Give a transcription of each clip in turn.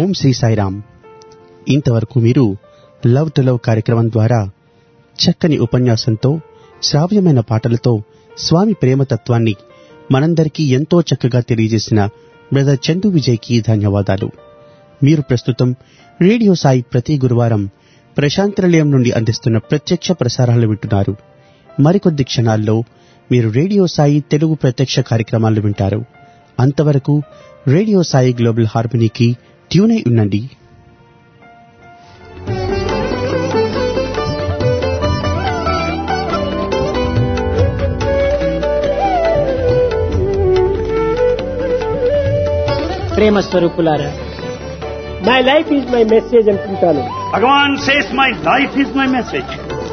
ఓం శ్రీ సాయిరామ్ ఇంతవరకు మీరు love to love కార్యక్రమం ద్వారా చక్కని ఉపన్యాసంతో శ్రావ్యమైన పాటలతో స్వామి ప్రేమతత్వాన్ని మనందరికీ ఎంతో చక్కగా తెలియజేసిన బ్రదర్ చందు విజయ్కి ధన్యవాదాలు మీరు ప్రస్తుతం రేడియో సాయి ప్రతి గురువారం ప్రశాంత నిలయం నుండి అందిస్తున్న ప్రత్యక్ష ప్రసారాలు వింటున్నారు మరికొద్ది క్షణాల్లో మీరు రేడియో సాయి తెలుగు ప్రత్యక్ష కార్యక్రమాలు వింటారు అంతవరకు రేడియో సాయి గ్లోబల్ హార్మనీకి ట్యూనై ఉండండి ప్రేమ స్వరూపులారా my life is my message అనుకుంటాను Bhagavan says, My life is my message.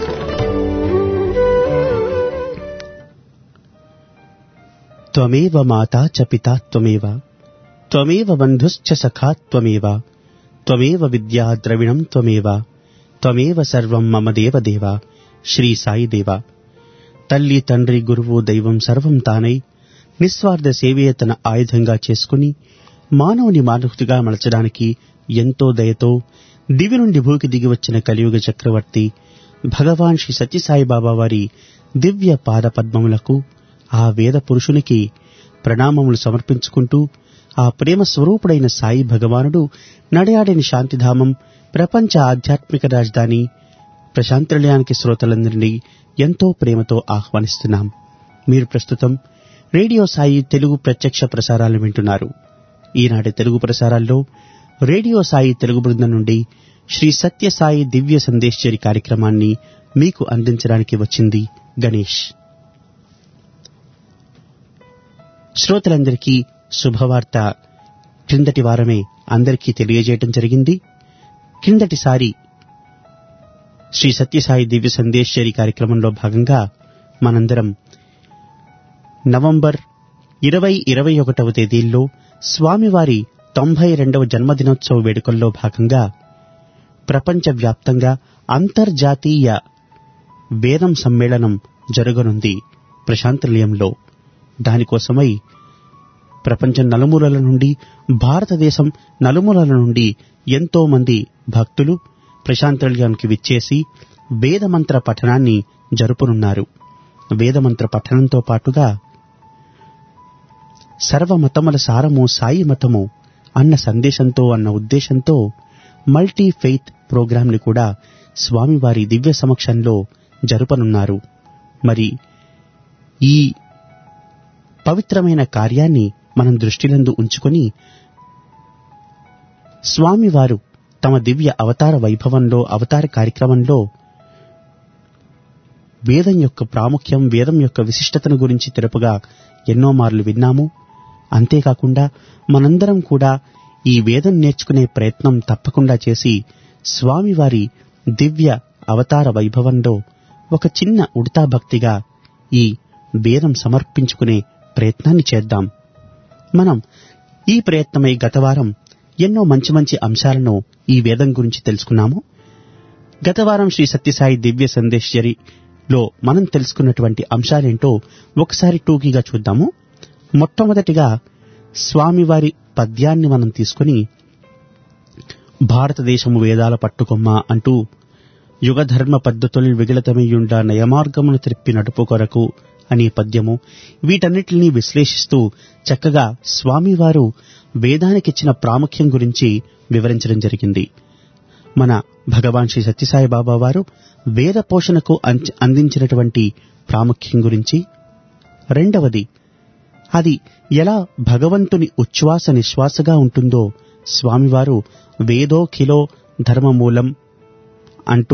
త్వమేవ మాతా చ పితా త్వమేవ త్వమేవ బంధుశ్చ సఖా త్వమేవ త్వమేవ విద్యా ద్రవిణం త్వమేవ త్వమేవ సర్వం మమ దేవదేవ శ్రీ సాయి దేవ తల్లి తండ్రి గురువు దైవం సర్వం తానై నిస్వార్థ సేవే తన ఆయుధంగా చేసుకుని మానవుని మానవుడిగా మలచడానికి ఎంతో దయతో దివి నుండి భూకి దిగి వచ్చిన కలియుగ చక్రవర్తి భగవాన్ శ్రీ సత్యసాయిబాబా వారి దివ్య పాద పద్మములకు ఆ వేద పురుషునికి ప్రణామములు సమర్పించుకుంటూ ఆ ప్రేమ స్వరూపుడైన సాయి భగవానుడు నడయాడని శాంతిధామం ప్రపంచ ఆధ్యాత్మిక రాజధాని ప్రశాంతనిలయానికి శ్రోతలందరినీ ఎంతో ప్రేమతో ఆహ్వానిస్తున్నాం మీరు ప్రస్తుతం రేడియో సాయి తెలుగు ప్రత్యక్ష ప్రసారాలు వింటున్నారు ఈనాటి తెలుగు ప్రసారాల్లో రేడియో సాయి తెలుగు బృందం నుండి శ్రీ సత్య సాయి దివ్య సందేశ్చరి కార్యక్రమాన్ని మీకు అందించడానికి వచ్చింది గణేష్ శ్రోతలందరికీ శుభవార్త క్రిందటి వారమే అందరికీ తెలియజేయటం జరిగింది క్రిందటిసారి శ్రీ సత్యసాయి దివ్య సందేశ్వరి కార్యక్రమంలో భాగంగా మనందరం నవంబర్ ఇరవై ఇరవై ఒకటవ తేదీల్లో స్వామివారి తొంభై రెండవ జన్మదినోత్సవ వేడుకల్లో భాగంగా ప్రపంచవ్యాప్తంగా అంతర్జాతీయ వేదం సమ్మేళనం జరగనుంది ప్రశాంతనిలయంలో దానికోసమై ప్రపంచం నలుమూలల నుండి భారతదేశం నలుమూలల నుండి ఎంతో మంది భక్తులు ప్రశాంతనిలయానికి విచ్చేసి వేదమంత్ర పఠనాన్ని జరుపునున్నారు వేదమంత్ర పఠనంతో పాటుగా సర్వమతముల సారము సాయి మతము అన్న సందేశంతో అన్న ఉద్దేశంతో మల్టీ ఫెయిత్ ప్రోగ్రాంని కూడా స్వామివారి దివ్య సమక్షంలో జరుపనున్నారు మరి ఈ పవిత్రమైన కార్యాన్ని మనం దృష్టిలందు ఉంచుకొని స్వామివారు తమ దివ్య అవతార వైభవంలో అవతార కార్యక్రమంలో వేదం యొక్క ప్రాముఖ్యం వేదం యొక్క విశిష్టతను గురించి తెలుపుగా ఎన్నో మార్లు విన్నాము అంతేకాకుండా మనందరం కూడా ఈ వేదం నేర్చుకునే ప్రయత్నం తప్పకుండా చేసి స్వామివారి దివ్య అవతార వైభవంలో ఒక చిన్న ఉడతా భక్తిగా ఈ వేదం సమర్పించుకునే ప్రయత్నాన్ని చేద్దాం మనం ఈ ప్రయత్నమై గత వారం ఎన్నో మంచి మంచి అంశాలను ఈ వేదం గురించి తెలుసుకున్నాము గత వారం శ్రీ సత్యసాయి దివ్య సందేశ్వరిలో మనం తెలుసుకున్నటువంటి అంశాలేంటో ఒకసారి టూకీగా చూద్దాము మొట్టమొదటిగా స్వామివారి పద్యాన్ని మనం తీసుకుని భారతదేశము వేదాల పట్టుకొమ్మ అంటూ యుగధర్మ పద్ధతులు విగలితమయ్యుండ నయమార్గమును త్రిప్పి నడుపు కొరకు అనే పద్యము వీటన్నిటిని విశ్లేషిస్తూ చక్కగా స్వామివారు వేదానికిచ్చిన ప్రాముఖ్యం గురించి వివరించడం జరిగింది మన భగవాన్ శ్రీ సత్యసాయి బాబా వారు వేద పోషణకు అంచ- అందించినటువంటి ప్రాముఖ్యం గురించి రెండవది అది ఎలా భగవంతుని ఉచ్ఛ్వాస నిశ్వాసగా ఉంటుందో స్వామివారు వేదో కిలో ధర్మమూలం అంటూ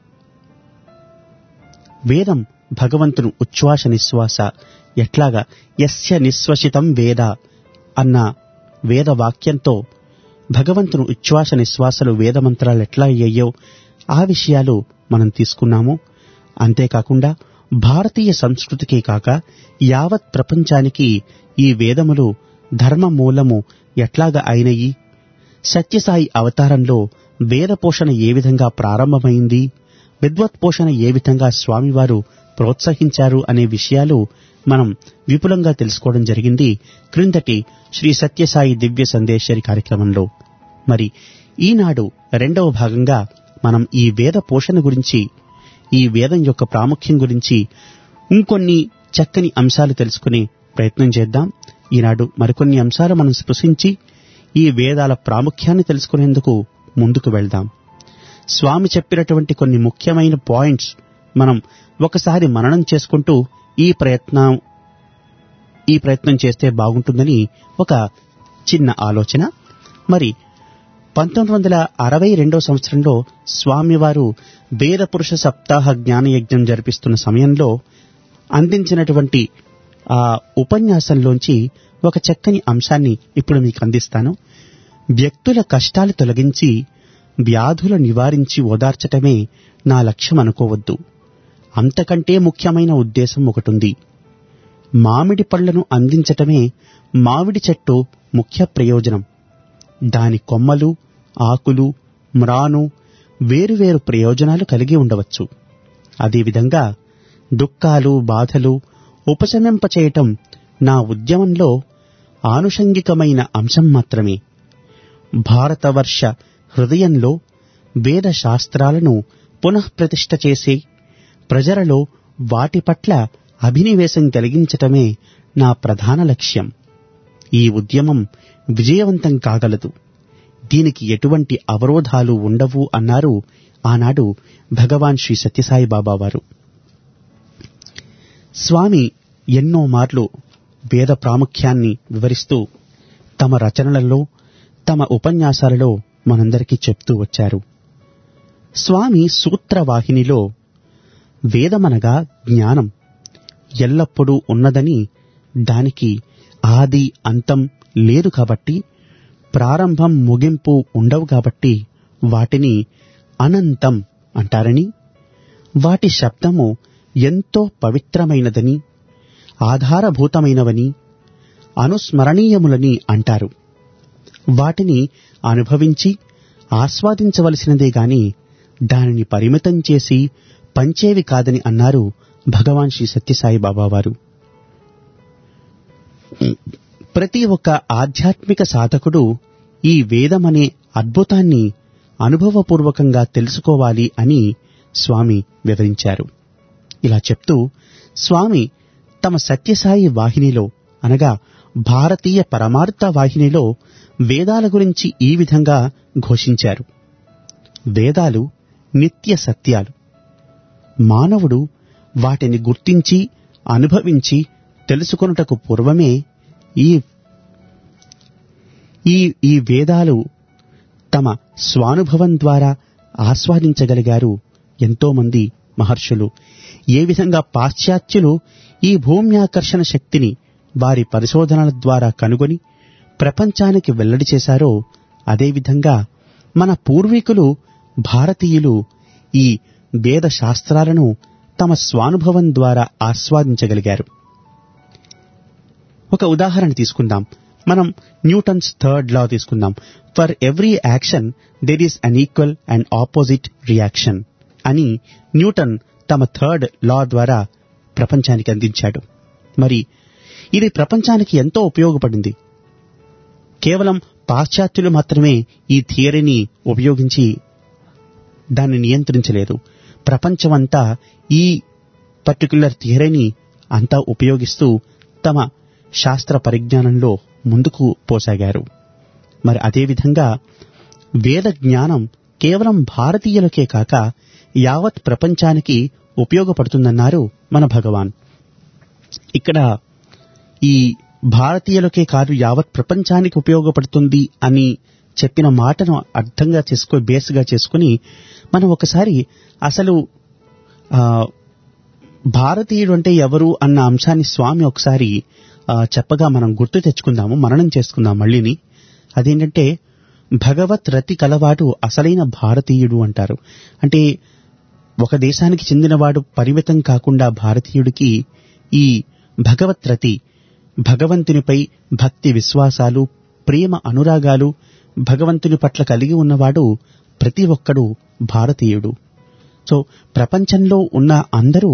వేదం భగవంతుని ఉచ్ఛ్వాస నిశ్వాస ఎట్లాగా యస్య నిశ్వసితం వేద అన్న వేద వాక్యంతో భగవంతుని ఉచ్ఛ్వాస నిశ్వాసలు వేద మంత్రాలు ఎట్లా అయ్యాయో ఆ విషయాలు మనం తీసుకున్నాము అంతేకాకుండా భారతీయ సంస్కృతికే కాక యావత్ ప్రపంచానికి ఈ వేదములు ధర్మ మూలము ఎట్లాగా అయినయి సత్యసాయి అవతారంలో వేద పోషణ ఏ విధంగా ప్రారంభమైంది విద్వత్ పోషణ ఏ విధంగా స్వామివారు ప్రోత్సహించారు అనే విషయాలు మనం విపులంగా తెలుసుకోవడం జరిగింది క్రిందటి శ్రీ సత్యసాయి దివ్య సందేశరి కార్యక్రమంలో మరి ఈనాడు రెండవ భాగంగా మనం ఈ వేద పోషణ గురించి ఈ వేదం యొక్క ప్రాముఖ్యం గురించి ఇంకొన్ని చక్కని అంశాలు తెలుసుకునే ప్రయత్నం చేద్దాం ఈనాడు మరికొన్ని అంశాలు మనం స్పృశించి ఈ వేదాల ప్రాముఖ్యాన్ని తెలుసుకునేందుకు ముందుకు వెళ్దాం స్వామి చెప్పినటువంటి కొన్ని ముఖ్యమైన పాయింట్స్ మనం ఒకసారి మననం చేసుకుంటూ ఈ ప్రయత్నం ఈ ప్రయత్నం చేస్తే బాగుంటుందని ఒక చిన్న ఆలోచన మరి పంతొమ్మిది వందల అరవై రెండవ సంవత్సరంలో స్వామివారు వేద పురుష సప్తాహ జ్ఞానయజ్ఞం జరిపిస్తున్న సమయంలో అందించినటువంటి ఆ ఉపన్యాసంలోంచి ఒక చక్కని అంశాన్ని ఇప్పుడు మీకు అందిస్తాను వ్యక్తుల కష్టాలు తొలగించి వ్యాధుల నివారించి ఓదార్చటమే నా లక్ష్యం అనుకోవద్దు అంతకంటే ముఖ్యమైన ఉద్దేశం ఒకటుంది మామిడి పళ్లను అందించటమే మామిడి చెట్టు ముఖ్య ప్రయోజనం దాని కొమ్మలు ఆకులు మ్రాను వేరువేరు ప్రయోజనాలు కలిగి ఉండవచ్చు అదేవిధంగా దుఃఖాలు బాధలు ఉపశమింపచేయటం నా ఉద్యమంలో ఆనుషంగికమైన అంశం మాత్రమే భారతవర్ష హృదయంలో వేద శాస్త్రాలను పునఃప్రతిష్ఠ చేసి ప్రజలలో వాటి పట్ల అభినివేశం కలిగించటమే నా ప్రధాన లక్ష్యం ఈ ఉద్యమం విజయవంతం కాగలదు దీనికి ఎటువంటి అవరోధాలు ఉండవు అన్నారు ఆనాడు భగవాన్ శ్రీ సత్యసాయి బాబా వారు స్వామి ఎన్నో మార్లు వేద ప్రాముఖ్యాన్ని వివరిస్తూ తమ రచనలలో తమ ఉపన్యాసాలలో మనందరికీ చెప్తూ వచ్చారు స్వామి సూత్రవాహినిలో వేదమనగా జ్ఞానం ఎల్లప్పుడూ ఉన్నదని దానికి ఆది అంతం లేదు కాబట్టి ప్రారంభం ముగింపు ఉండవు కాబట్టి వాటిని అనంతం అంటారని వాటి శబ్దము ఎంతో పవిత్రమైనదని ఆధారభూతమైనవని అనుస్మరణీయములని అంటారు వాటిని అనుభవించి ఆస్వాదించవలసినదే గాని దానిని పరిమితం చేసి పంచేవి కాదని అన్నారు భగవాన్ శ్రీ సత్యసాయి బాబా వారు ప్రతి ఒక్క ఆధ్యాత్మిక సాధకుడు ఈ వేదమనే అద్భుతాన్ని అనుభవపూర్వకంగా తెలుసుకోవాలి అని స్వామి వివరించారు ఇలా చెప్తూ స్వామి తమ సత్యసాయి వాహినిలో అనగా భారతీయ పరమార్థ వాహినిలో వేదాల గురించి ఈ విధంగా ఘోషించారు వేదాలు నిత్య సత్యాలు మానవుడు వాటిని గుర్తించి అనుభవించి తెలుసుకొనుటకు పూర్వమే ఈ ఈ ఈ వేదాలు తమ స్వానుభవం ద్వారా ఆస్వాదించగలిగారు ఎంతోమంది మహర్షులు ఏ విధంగా పాశ్చాత్యులు ఈ భూమ్యాకర్షణ శక్తిని వారి పరిశోధనల ద్వారా కనుగొని ప్రపంచానికి వెల్లడి చేశారో అదేవిధంగా మన పూర్వీకులు భారతీయులు ఈ వేద శాస్త్రాలను తమ స్వానుభవం ద్వారా ఆస్వాదించగలిగారు ఒక ఉదాహరణ తీసుకుందాం మనం న్యూటన్స్ థర్డ్ లా తీసుకుందాం for every action there is an equal and opposite reaction అని న్యూటన్ తమ థర్డ్ లా ద్వారా ప్రపంచానికి అందించాడు మరి ఇది ప్రపంచానికి ఎంతో ఉపయోగపడింది కేవలం పాశ్చాత్యులు మాత్రమే ఈ థియరీని ఉపయోగించి దాన్ని నియంత్రించలేదు ప్రపంచమంతా ఈ పర్టికులర్ థియరీని అంతా ఉపయోగిస్తూ తమ శాస్త్ర పరిజ్ఞానంలో ముందుకు పోసాగారు మరి అదేవిధంగా వేద జ్ఞానం కేవలం భారతీయులకే కాక యావత్ ప్రపంచానికి ఉపయోగపడుతుందన్నారు మన భగవాన్ ఇక్కడ ఈ భారతీయులకే కాదు యావత్ ప్రపంచానికి ఉపయోగపడుతుంది అని చెప్పిన మాటను అర్థంగా చేసుకో బేస్గా చేసుకుని మనం ఒకసారి అసలు ఆ, భారతీయుడు అంటే ఎవరు అన్న అంశాన్ని స్వామి ఒకసారి ఆ, చెప్పగా మనం గుర్తు తెచ్చుకుందాము మననం చేసుకుందాం మళ్ళీని అదేంటంటే భగవత్ రతి కలవాడు అసలైన భారతీయుడు అంటారు అంటే ఒక దేశానికి చెందినవాడు పరిమితం కాకుండా భారతీయుడికి ఈ భగవత్ రతి భగవంతునిపై భక్తి విశ్వాసాలు ప్రేమ అనురాగాలు భగవంతుని పట్ల కలిగి ఉన్నవాడు ప్రతి ఒక్కడు భారతీయుడు సో ప్రపంచంలో ఉన్న అందరూ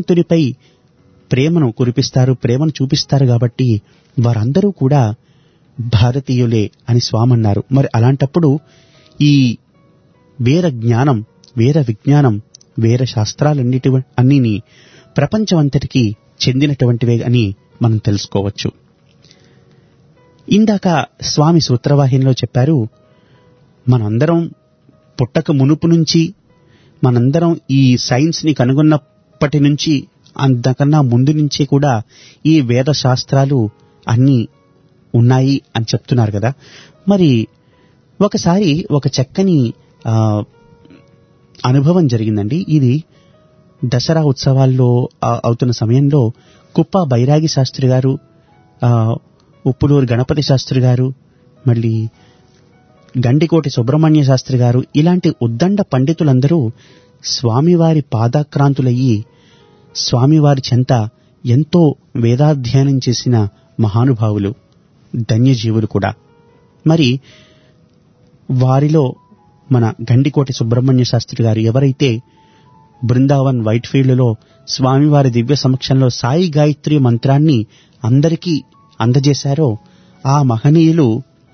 భగవంతునిపై ప్రేమను కురిపిస్తారు ప్రేమను చూపిస్తారు కాబట్టి వారందరూ కూడా భారతీయులే అని స్వామి అన్నారు మరి అలాంటప్పుడు ఈ వేర జ్ఞానం వేర విజ్ఞానం వేర శాస్త్రాలన్నిటి అన్నిని ప్రపంచమంతటికి చెందినటువంటివే అని మనం తెలుసుకోవచ్చు ఇందాక స్వామి సూత్రవాహినిలో చెప్పారు మనందరం పుట్టక మునుపు నుంచి మనందరం ఈ సైన్స్ ని కనుగొన్నప్పటి నుంచి అంతకన్నా ముందు నుంచి కూడా ఈ వేద శాస్త్రాలు అన్నీ ఉన్నాయి అని చెప్తున్నారు కదా మరి ఒకసారి ఒక చక్కని ఆ, అనుభవం జరిగిందండి ఇది దసరా ఉత్సవాల్లో ఆ, అవుతున్న సమయంలో కుప్ప బైరాగి శాస్త్రి గారు ఆ, ఉప్పులూరు గణపతి శాస్త్రి గారు మళ్ళీ గండికోటి సుబ్రహ్మణ్య శాస్త్రి గారు ఇలాంటి ఉద్దండ పండితులందరూ స్వామివారి పాదాక్రాంతులయ్యి స్వామివారి చెంత ఎంతో వేదాధ్యయనం చేసిన మహానుభావులు ధన్యజీవులు కూడా మరి వారిలో మన గండికోటి సుబ్రహ్మణ్య శాస్త్రి గారు ఎవరైతే బృందావన్ వైట్ ఫీల్డ్లో స్వామివారి దివ్య సమక్షంలో సాయి గాయత్రి మంత్రాన్ని అందరికీ అందజేశారో ఆ మహనీయులు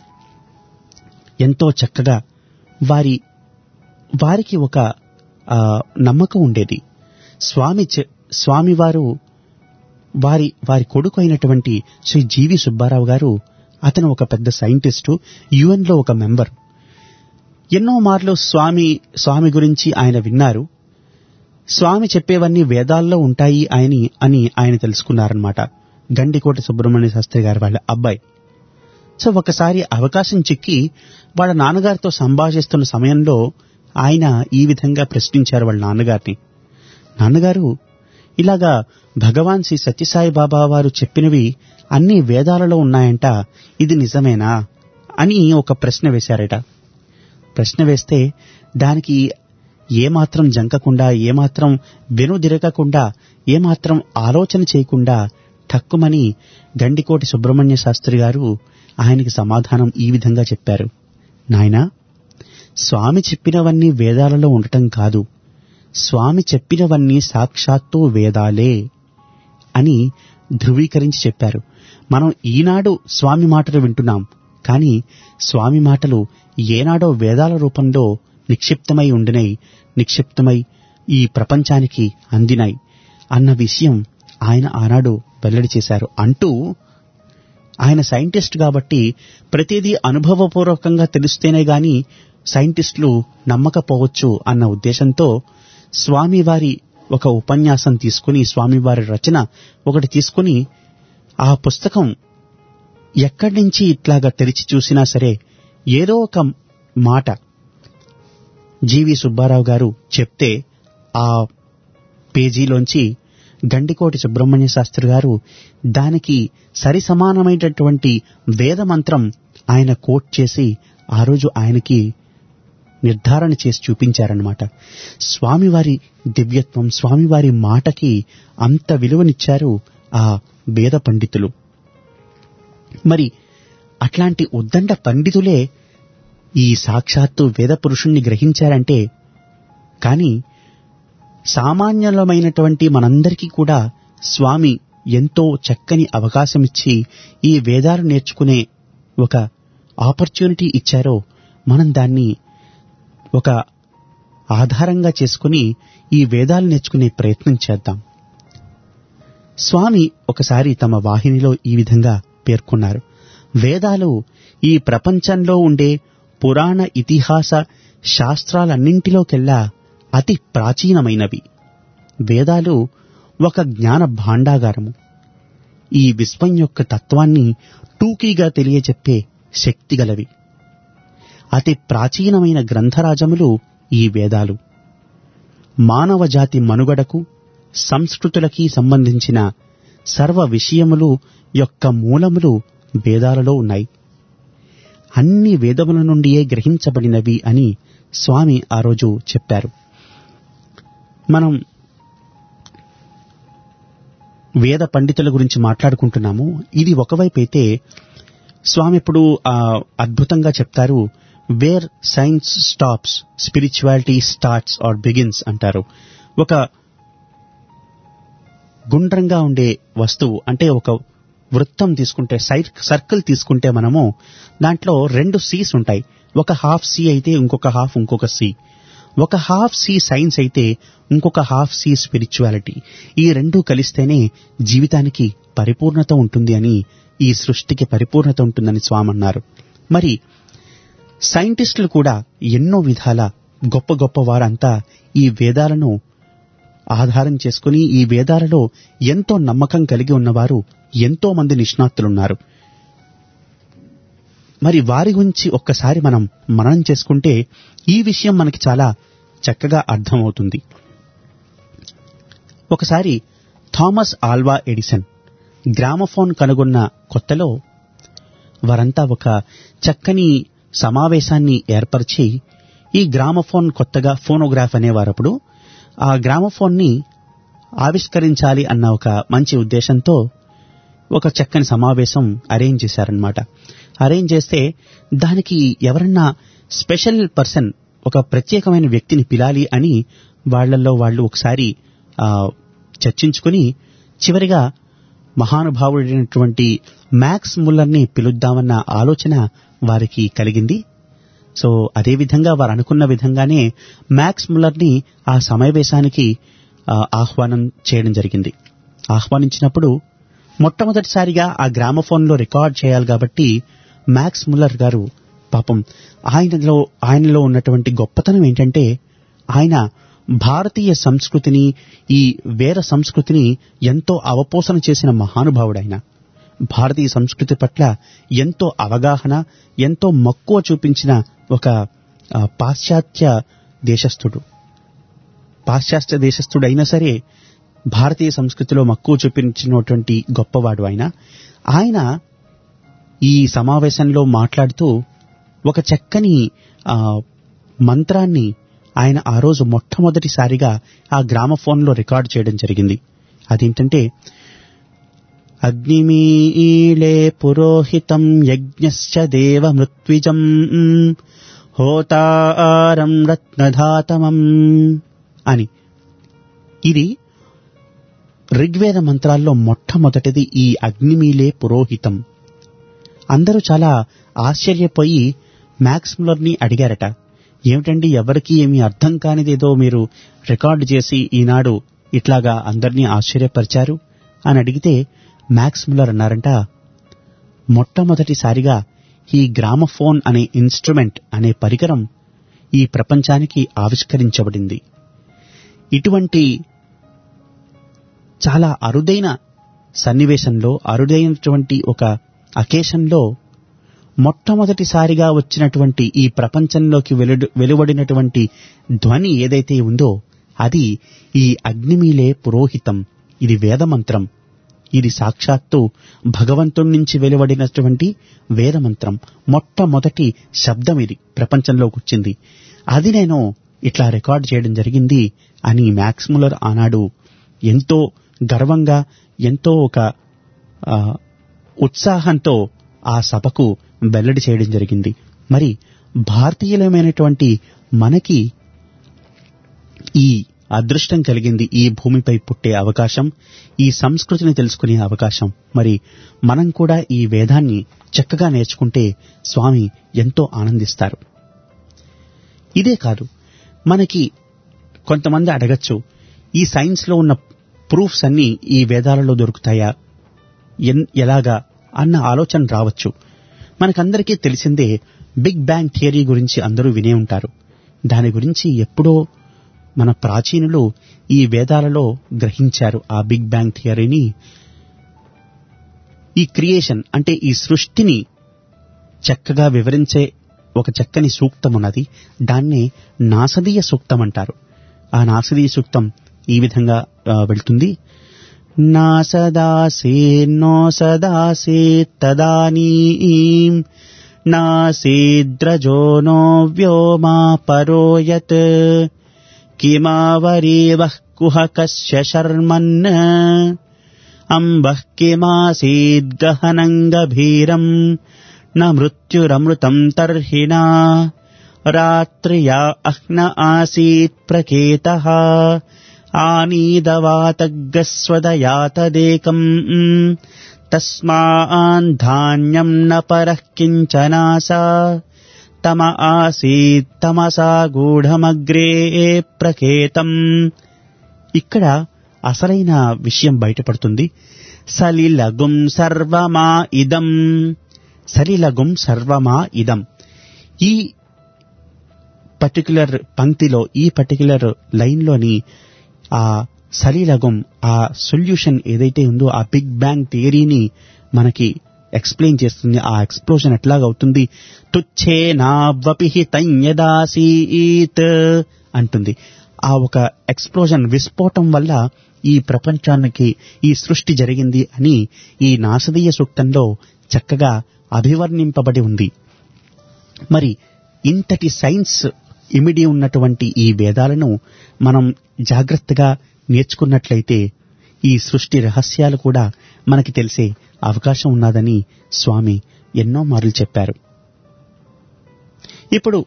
ఎంతో చక్కగా వారి వారికి ఒక ఆ, నమ్మకం ఉండేది స్వామి చె- స్వామివారు వారి వారి కొడుకు అయినటువంటి శ్రీ జీవి సుబ్బారావు గారు అతను ఒక పెద్ద సైంటిస్టు యుఎన్ లో ఒక మెంబర్ ఎన్నో మార్లు స్వామి స్వామి గురించి ఆయన విన్నారు స్వామి చెప్పేవన్నీ వేదాల్లో ఉంటాయి ఆయని అని ఆయన తెలుసుకున్నారనమాట గండికోట సుబ్రహ్మణ్య శాస్త్రి గారు వాళ్ళ అబ్బాయి సో ఒకసారి అవకాశం చిక్కి వాళ్ళ నాన్నగారితో సంభాషిస్తున్న సమయంలో ఆయన ఈ విధంగా ప్రశ్నించారు వాళ్ళ నాన్నగారిని నాన్నగారు ఇలాగా భగవాన్ శ్రీ సత్యసాయి బాబా వారు చెప్పినవి అన్ని వేదాలలో ఉన్నాయంట ఇది నిజమేనా అని ఒక ప్రశ్న వేశారట ప్రశ్న వేస్తే దానికి ఏమాత్రం జంకకుండా ఏమాత్రం వెనుదిరగకుండా ఏమాత్రం ఆలోచన చేయకుండా ఠక్కుమని గండికోటి సుబ్రహ్మణ్య శాస్త్రి గారు ఆయనకి సమాధానం ఈ విధంగా చెప్పారు నాయనా స్వామి చెప్పినవన్నీ వేదాలలో ఉండటం కాదు స్వామి చెప్పినవన్నీ సాక్షాత్తు వేదాలే అని ధృవీకరించి చెప్పారు మనం ఈనాడు స్వామి మాటలు వింటున్నాం కానీ స్వామి మాటలు ఏనాడో వేదాల రూపంలో నిక్షిప్తమై ఉండినై నిక్షిప్తమై ఈ ప్రపంచానికి అందినాయి అన్న విషయం ఆయన ఆనాడు వెల్లడి చేశారు అంటూ ఆయన సైంటిస్ట్ కాబట్టి ప్రతిదీ అనుభవపూర్వకంగా తెలిస్తేనే గాని సైంటిస్టులు నమ్మకపోవచ్చు అన్న ఉద్దేశంతో స్వామివారి ఒక ఉపన్యాసం తీసుకుని స్వామివారి రచన ఒకటి తీసుకుని ఆ పుస్తకం ఎక్కడి నుంచి ఇట్లాగా తెరిచి చూసినా సరే ఏదో ఒక మాట జీవి సుబ్బారావు గారు చెప్తే ఆ పేజీలోంచి గండికోటి సుబ్రహ్మణ్య శాస్త్రి గారు దానికి సరి సమానమైనటువంటి వేద మంత్రం ఆయన కోట్ చేసి ఆ రోజు ఆయనకి నిర్ధారణ చేసి చూపించారన్నమాట స్వామివారి దివ్యత్వం స్వామివారి మాటకి అంత విలువనిచ్చారు ఆ వేద పండితులు మరి అట్లాంటి ఉద్దండ పండితులే ఈ సాక్షాత్తు వేద పురుషుణ్ణి గ్రహించారంటే కానీ సామాన్యులమైనటువంటి మనందరికీ కూడా స్వామి ఎంతో చక్కని అవకాశమిచ్చి ఈ వేదాలు నేర్చుకునే ఒక ఆపర్చునిటీ ఇచ్చారో మనం దాన్ని ఒక ఆధారంగా చేసుకుని ఈ వేదాలు నేర్చుకునే ప్రయత్నం చేద్దాం స్వామి ఒకసారి తమ వాహినిలో ఈ విధంగా పేర్కొన్నారు వేదాలు ఈ ప్రపంచంలో ఉండే పురాణ ఇతిహాస శాస్త్రాలన్నింటిలోకెల్లా అతి ప్రాచీనమైనవి వేదాలు ఒక జ్ఞాన భాండాగారము ఈ విశ్వం యొక్క తత్వాన్ని టూకీగా తెలియచెప్పే శక్తిగలవి అతి ప్రాచీనమైన గ్రంథరాజములు ఈ వేదాలు మానవ జాతి మనుగడకు సంస్కృతులకి సంబంధించిన సర్వ విషయములు యొక్క మూలములు వేదాలలో ఉన్నాయి అన్ని వేదముల నుండియే గ్రహించబడినవి అని స్వామి ఆ రోజు చెప్పారు మనం వేద పండితుల గురించి మాట్లాడుకుంటున్నాము ఇది ఒకవైపు అయితే స్వామి ఇప్పుడు ఆ, అద్భుతంగా చెప్తారు where science stops spirituality starts or begins అంటారు ఒక గుండ్రంగా ఉండే వస్తువు అంటే ఒక వృత్తం తీసుకుంటే సైర్ సర్కిల్ తీసుకుంటే మనము దాంట్లో రెండు సీస్ ఉంటాయి ఒక హాఫ్ సి అయితే ఇంకొక హాఫ్ ఇంకొక సి ఒక హాఫ్ సి సైన్స్ అయితే ఇంకొక హాఫ్ సి స్పిరిచువాలిటీ ఈ రెండు కలిస్తేనే జీవితానికి పరిపూర్ణత ఉంటుంది అని ఈ సృష్టికి పరిపూర్ణత ఉంటుందని స్వామి అన్నారు మరి సైంటిస్టులు కూడా ఎన్నో విధాల గొప్ప గొప్ప వారంతా ఈ వేదాలను ఆధారం చేసుకుని ఈ వేదాలలో ఎంతో నమ్మకం కలిగి ఉన్నవారు ఎంతో మంది నిష్ణాతులున్నారు మరి వారి గురించి ఒక్కసారి మనం మననం చేసుకుంటే ఈ విషయం మనకి చాలా చక్కగా అర్థమవుతుంది ఒకసారి థామస్ ఆల్వా ఎడిసన్ గ్రామఫోన్ కనుగొన్న కొత్తలో వారంతా ఒక చక్కని సమావేశాన్ని ఏర్పరిచి ఈ గ్రామఫోన్ కొత్తగా ఫోనోగ్రాఫ్ అనేవారప్పుడు ఆ గ్రామఫోన్ని ఆవిష్కరించాలి అన్న ఒక మంచి ఉద్దేశంతో ఒక చక్కని సమావేశం అరేంజ్ చేశారనమాట అరేంజ్ చేస్తే దానికి ఎవరన్నా స్పెషల్ పర్సన్ ఒక ప్రత్యేకమైన వ్యక్తిని పిలాలి అని వాళ్ళల్లో వాళ్ళు ఒకసారి ఆ, చర్చించుకుని చివరిగా మహానుభావుడైనటువంటి మ్యాక్స్ ముల్లర్ని పిలుద్దామన్న ఆలోచన వారికి కలిగింది సో అదే విధంగా వారు అనుకున్న విధంగానే మ్యాక్స్ ముల్లర్ని ఆ సమావేశానికి ఆ, ఆహ్వానం చేయడం జరిగింది ఆహ్వానించినప్పుడు మొట్టమొదటిసారిగా ఆ గ్రామఫోన్లో రికార్డ్ చేయాలి కాబట్టి మ్యాక్స్ ముల్లర్ గారు పాపం ఆయనలో ఆయనలో ఉన్నటువంటి గొప్పతనం ఏంటంటే ఆయన భారతీయ సంస్కృతిని ఈ వేర సంస్కృతిని ఎంతో అవపోసన చేసిన మహానుభావుడైన భారతీయ సంస్కృతి పట్ల ఎంతో అవగాహన ఎంతో మక్కువ చూపించిన ఒక ఆ, పాశ్చాత్య దేశస్థుడు పాశ్చాత్య దేశస్థుడు అయినా సరే భారతీయ సంస్కృతిలో మక్కువ చూపించినటువంటి గొప్పవాడు ఆయన ఆయన ఈ సమావేశంలో మాట్లాడుతూ ఒక చక్కని ఆ, మంత్రాన్ని ఆయన ఆ రోజు మొట్టమొదటిసారిగా ఆ గ్రామఫోన్లో రికార్డ్ చేయడం జరిగింది అదేంటంటే అగ్నిమీళే పురోహితం యజ్ఞశ్చ దేవ మృత్విజం హోతారం రత్నధాతమం అని ఇది ఋగ్వేద మంత్రాల్లో మొట్టమొదటిది ఈ అగ్నిమీలే పురోహితం అందరూ చాలా ఆశ్చర్యపోయి మ్యాక్స్ ముల్లర్ని అడిగారట ఏమిటండి ఎవరికి ఏమీ అర్థం కానిదేదో మీరు రికార్డు చేసి ఈనాడు ఇట్లాగా అందరినీ ఆశ్చర్యపరిచారు అని అడిగితే మ్యాక్స్ ముల్లర్ అన్నారంట మొట్టమొదటిసారిగా ఈ గ్రామఫోన్ అనే ఇన్స్ట్రుమెంట్ అనే పరికరం ఈ ప్రపంచానికి ఆవిష్కరించబడింది ఇటువంటి చాలా అరుదైన సన్నివేశంలో అరుదైనటువంటి ఒక అకేషన్లో మొట్టమొదటిసారిగా వచ్చినటువంటి ఈ ప్రపంచంలోకి వెలుడు వెలువడినటువంటి ధ్వని ఏదైతే ఉందో అది ఈ అగ్నిమీలే పురోహితం ఇది వేదమంత్రం ఇది సాక్షాత్తు భగవంతుడి నుంచి వెలువడినటువంటి వేదమంత్రం మొట్టమొదటి శబ్దం ఇది ప్రపంచంలోకి వచ్చింది అది నేను ఇట్లా రికార్డ్ చేయడం జరిగింది అని మ్యాక్స్ ముల్లర్ ఆనాడు ఎంతో గర్వంగా ఎంతో ఒక ఆ, ఉత్సాహంతో ఆ సభకు వెల్లడి చేయడం జరిగింది మరి భారతీయులమైనటువంటి మనకి ఈ అదృష్టం కలిగింది ఈ భూమిపై పుట్టే అవకాశం ఈ సంస్కృతిని తెలుసుకునే అవకాశం మరి మనం కూడా ఈ వేదాన్ని చక్కగా నేర్చుకుంటే స్వామి ఎంతో ఆనందిస్తారు ఇదే కాదు మనకి కొంతమంది అడగచ్చు ఈ సైన్స్ లో ఉన్న ప్రూఫ్స్ అన్ని ఈ వేదాలలో దొరుకుతాయా ఎన్- ఎలాగా అన్న ఆలోచన రావచ్చు మనకందరికీ తెలిసిందే బిగ్ బ్యాంగ్ థియరీ గురించి అందరూ వినే ఉంటారు దాని గురించి ఎప్పుడో మన ప్రాచీనులు ఈ వేదాలలో గ్రహించారు ఆ బిగ్ బ్యాంగ్ థియరీని ఈ క్రియేషన్ అంటే ఈ సృష్టిని చక్కగా వివరించే ఒక చక్కని సూక్తం ఉన్నది దాన్నే నాసదీయ సూక్తం అంటారు ఆ నాసదీయ సూక్తం ఈ విధంగా ఆ, వెళ్తుంది నా సదాసేన్నో సదాసేత్ తదానీం నాసేద్రజో నో వ్యోమా పరోయత్ కిమావరీవః కుహకస్య శర్మన్ అంబః కిమాసీద్గహనం గభీరం న మృత్యురమృతం తర్హిణా రాత్రియా అహ్న ఆసీత్ ప్రకేతః ఆనీదవాతగ్గస్వదయాతదేకం తస్మాన్ ధాన్యం న పరః కించనాసా తమ ఆసీత్ తమసా గూఢమగ్రే ప్రకేతం ఇక్కడ అసలైన విషయం బయటపడుతుంది సలిలగుం సర్వమా ఇదం సలిలగుం సర్వమా ఇదం ఈ పర్టికులర్ పంక్తిలో ఈ పర్టికులర్ లైన్లోని ఆ సలీలగం ఆ సొల్యూషన్ ఏదైతే ఉందో ఆ బిగ్ బ్యాంగ్ థియరీని మనకి ఎక్స్ప్లెయిన్ చేస్తుంది ఆ ఎక్స్ప్లోజన్ ఎట్లాగవుతుంది తుచ్చే నావపి తన్యదాసీత్ అంటుంది ఆ ఒక ఎక్స్ప్లోజన్ విస్ఫోటం వల్ల ఈ ప్రపంచానికి ఈ సృష్టి జరిగింది అని ఈ నాసదీయ సూక్తంలో చక్కగా అభివర్ణింపబడి ఉంది మరి ఇంతటి సైన్స్ ఇమిడి ఉన్నటువంటి ఈ వేదాలను మనం జాగ్రత్తగా నేర్చుకున్నట్లయితే ఈ సృష్టి రహస్యాలు కూడా మనకి తెలిసే అవకాశం ఉన్నదని స్వామి ఎన్నో మార్లు చెప్పారు ఇప్పుడు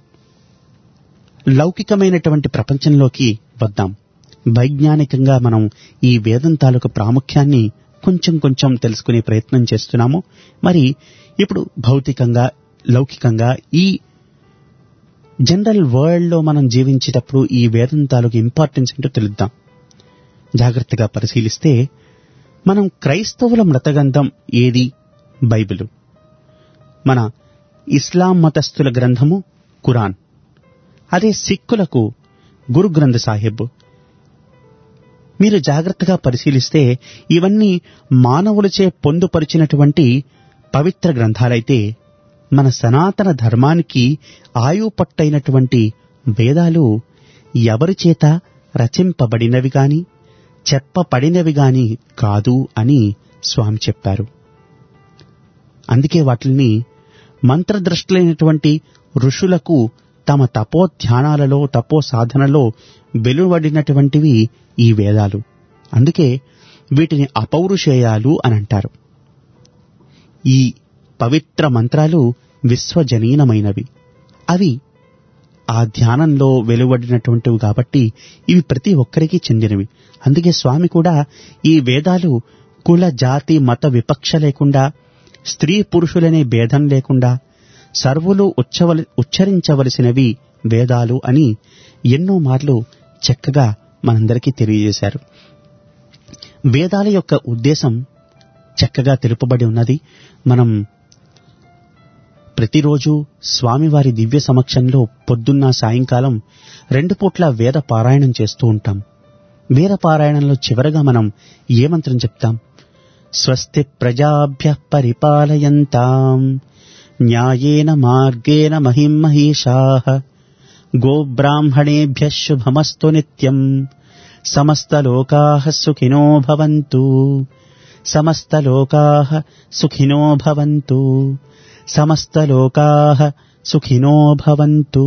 లౌకికమైనటువంటి ప్రపంచంలోకి వద్దాం వైజ్ఞానికంగా మనం ఈ వేదం తాలూకు ప్రాముఖ్యాన్ని కొంచెం కొంచెం తెలుసుకునే ప్రయత్నం చేస్తున్నాము మరి ఇప్పుడు భౌతికంగా లౌకికంగా ఈ జనరల్ వరల్డ్ లో మనం జీవించేటప్పుడు ఈ వేదం తాలూకు ఇంపార్టెన్స్ ఏంటో తెలుద్దాం జాగ్రత్తగా పరిశీలిస్తే మనం క్రైస్తవుల మృతగంధం ఏది బైబిలు మన ఇస్లాం మతస్థుల గ్రంథము ఖురాన్ అదే సిక్కులకు గురు గ్రంథ సాహిబ్ మీరు జాగ్రత్తగా పరిశీలిస్తే ఇవన్నీ మానవులచే పొందుపరిచినటువంటి పవిత్ర గ్రంథాలైతే మన సనాతన ధర్మానికి ఆయు పట్టైనటువంటి వేదాలు ఎవరి చేత రచింపబడినవి గాని చెప్పబడినవి గాని కాదు అని స్వామి చెప్పారు అందుకే వాటిని మంత్రద్రష్టులైనటువంటి ఋషులకు తమ తపో ధ్యానాలలో తపో సాధనలో వెలువడినటువంటివి ఈ వేదాలు అందుకే వీటిని అపౌరుషేయాలు అని అంటారు ఈ పవిత్ర మంత్రాలు విశ్వజనీనమైనవి అవి ఆ ధ్యానంలో వెలువడినటువంటివి కాబట్టి ఇవి ప్రతి ఒక్కరికి చెందినవి అందుకే స్వామి కూడా ఈ వేదాలు కుల జాతి మత విపక్ష లేకుండా స్త్రీ పురుషులనే భేదం లేకుండా సర్వులు ఉచ్చవలి ఉచ్చరించవలసినవి వేదాలు అని ఎన్నో మార్లు చక్కగా మనందరికీ తెలియజేశారు వేదాల యొక్క ఉద్దేశం చక్కగా తెలుపబడి ఉన్నది మనం ప్రతిరోజు స్వామివారి దివ్య సమక్షంలో పొద్దున్న సాయంకాలం రెండు పూట్ల వేద పారాయణం చేస్తూ ఉంటాం వేద పారాయణంలో చివరగా మనం ఏ మంత్రం చెప్తాం స్వస్తి ప్రజాభ్య పరిపాలయంతాం న్యాయేన మార్గేణ మహిం మహిషా గోబ్రాహ్మణేభ్య శుభమస్తు నిత్యం సమస్తలోకా సుఖినో భవంతు సమస్తలోకా సుఖినో భవంతు సమస్తలోకా సుఖినో భవంతు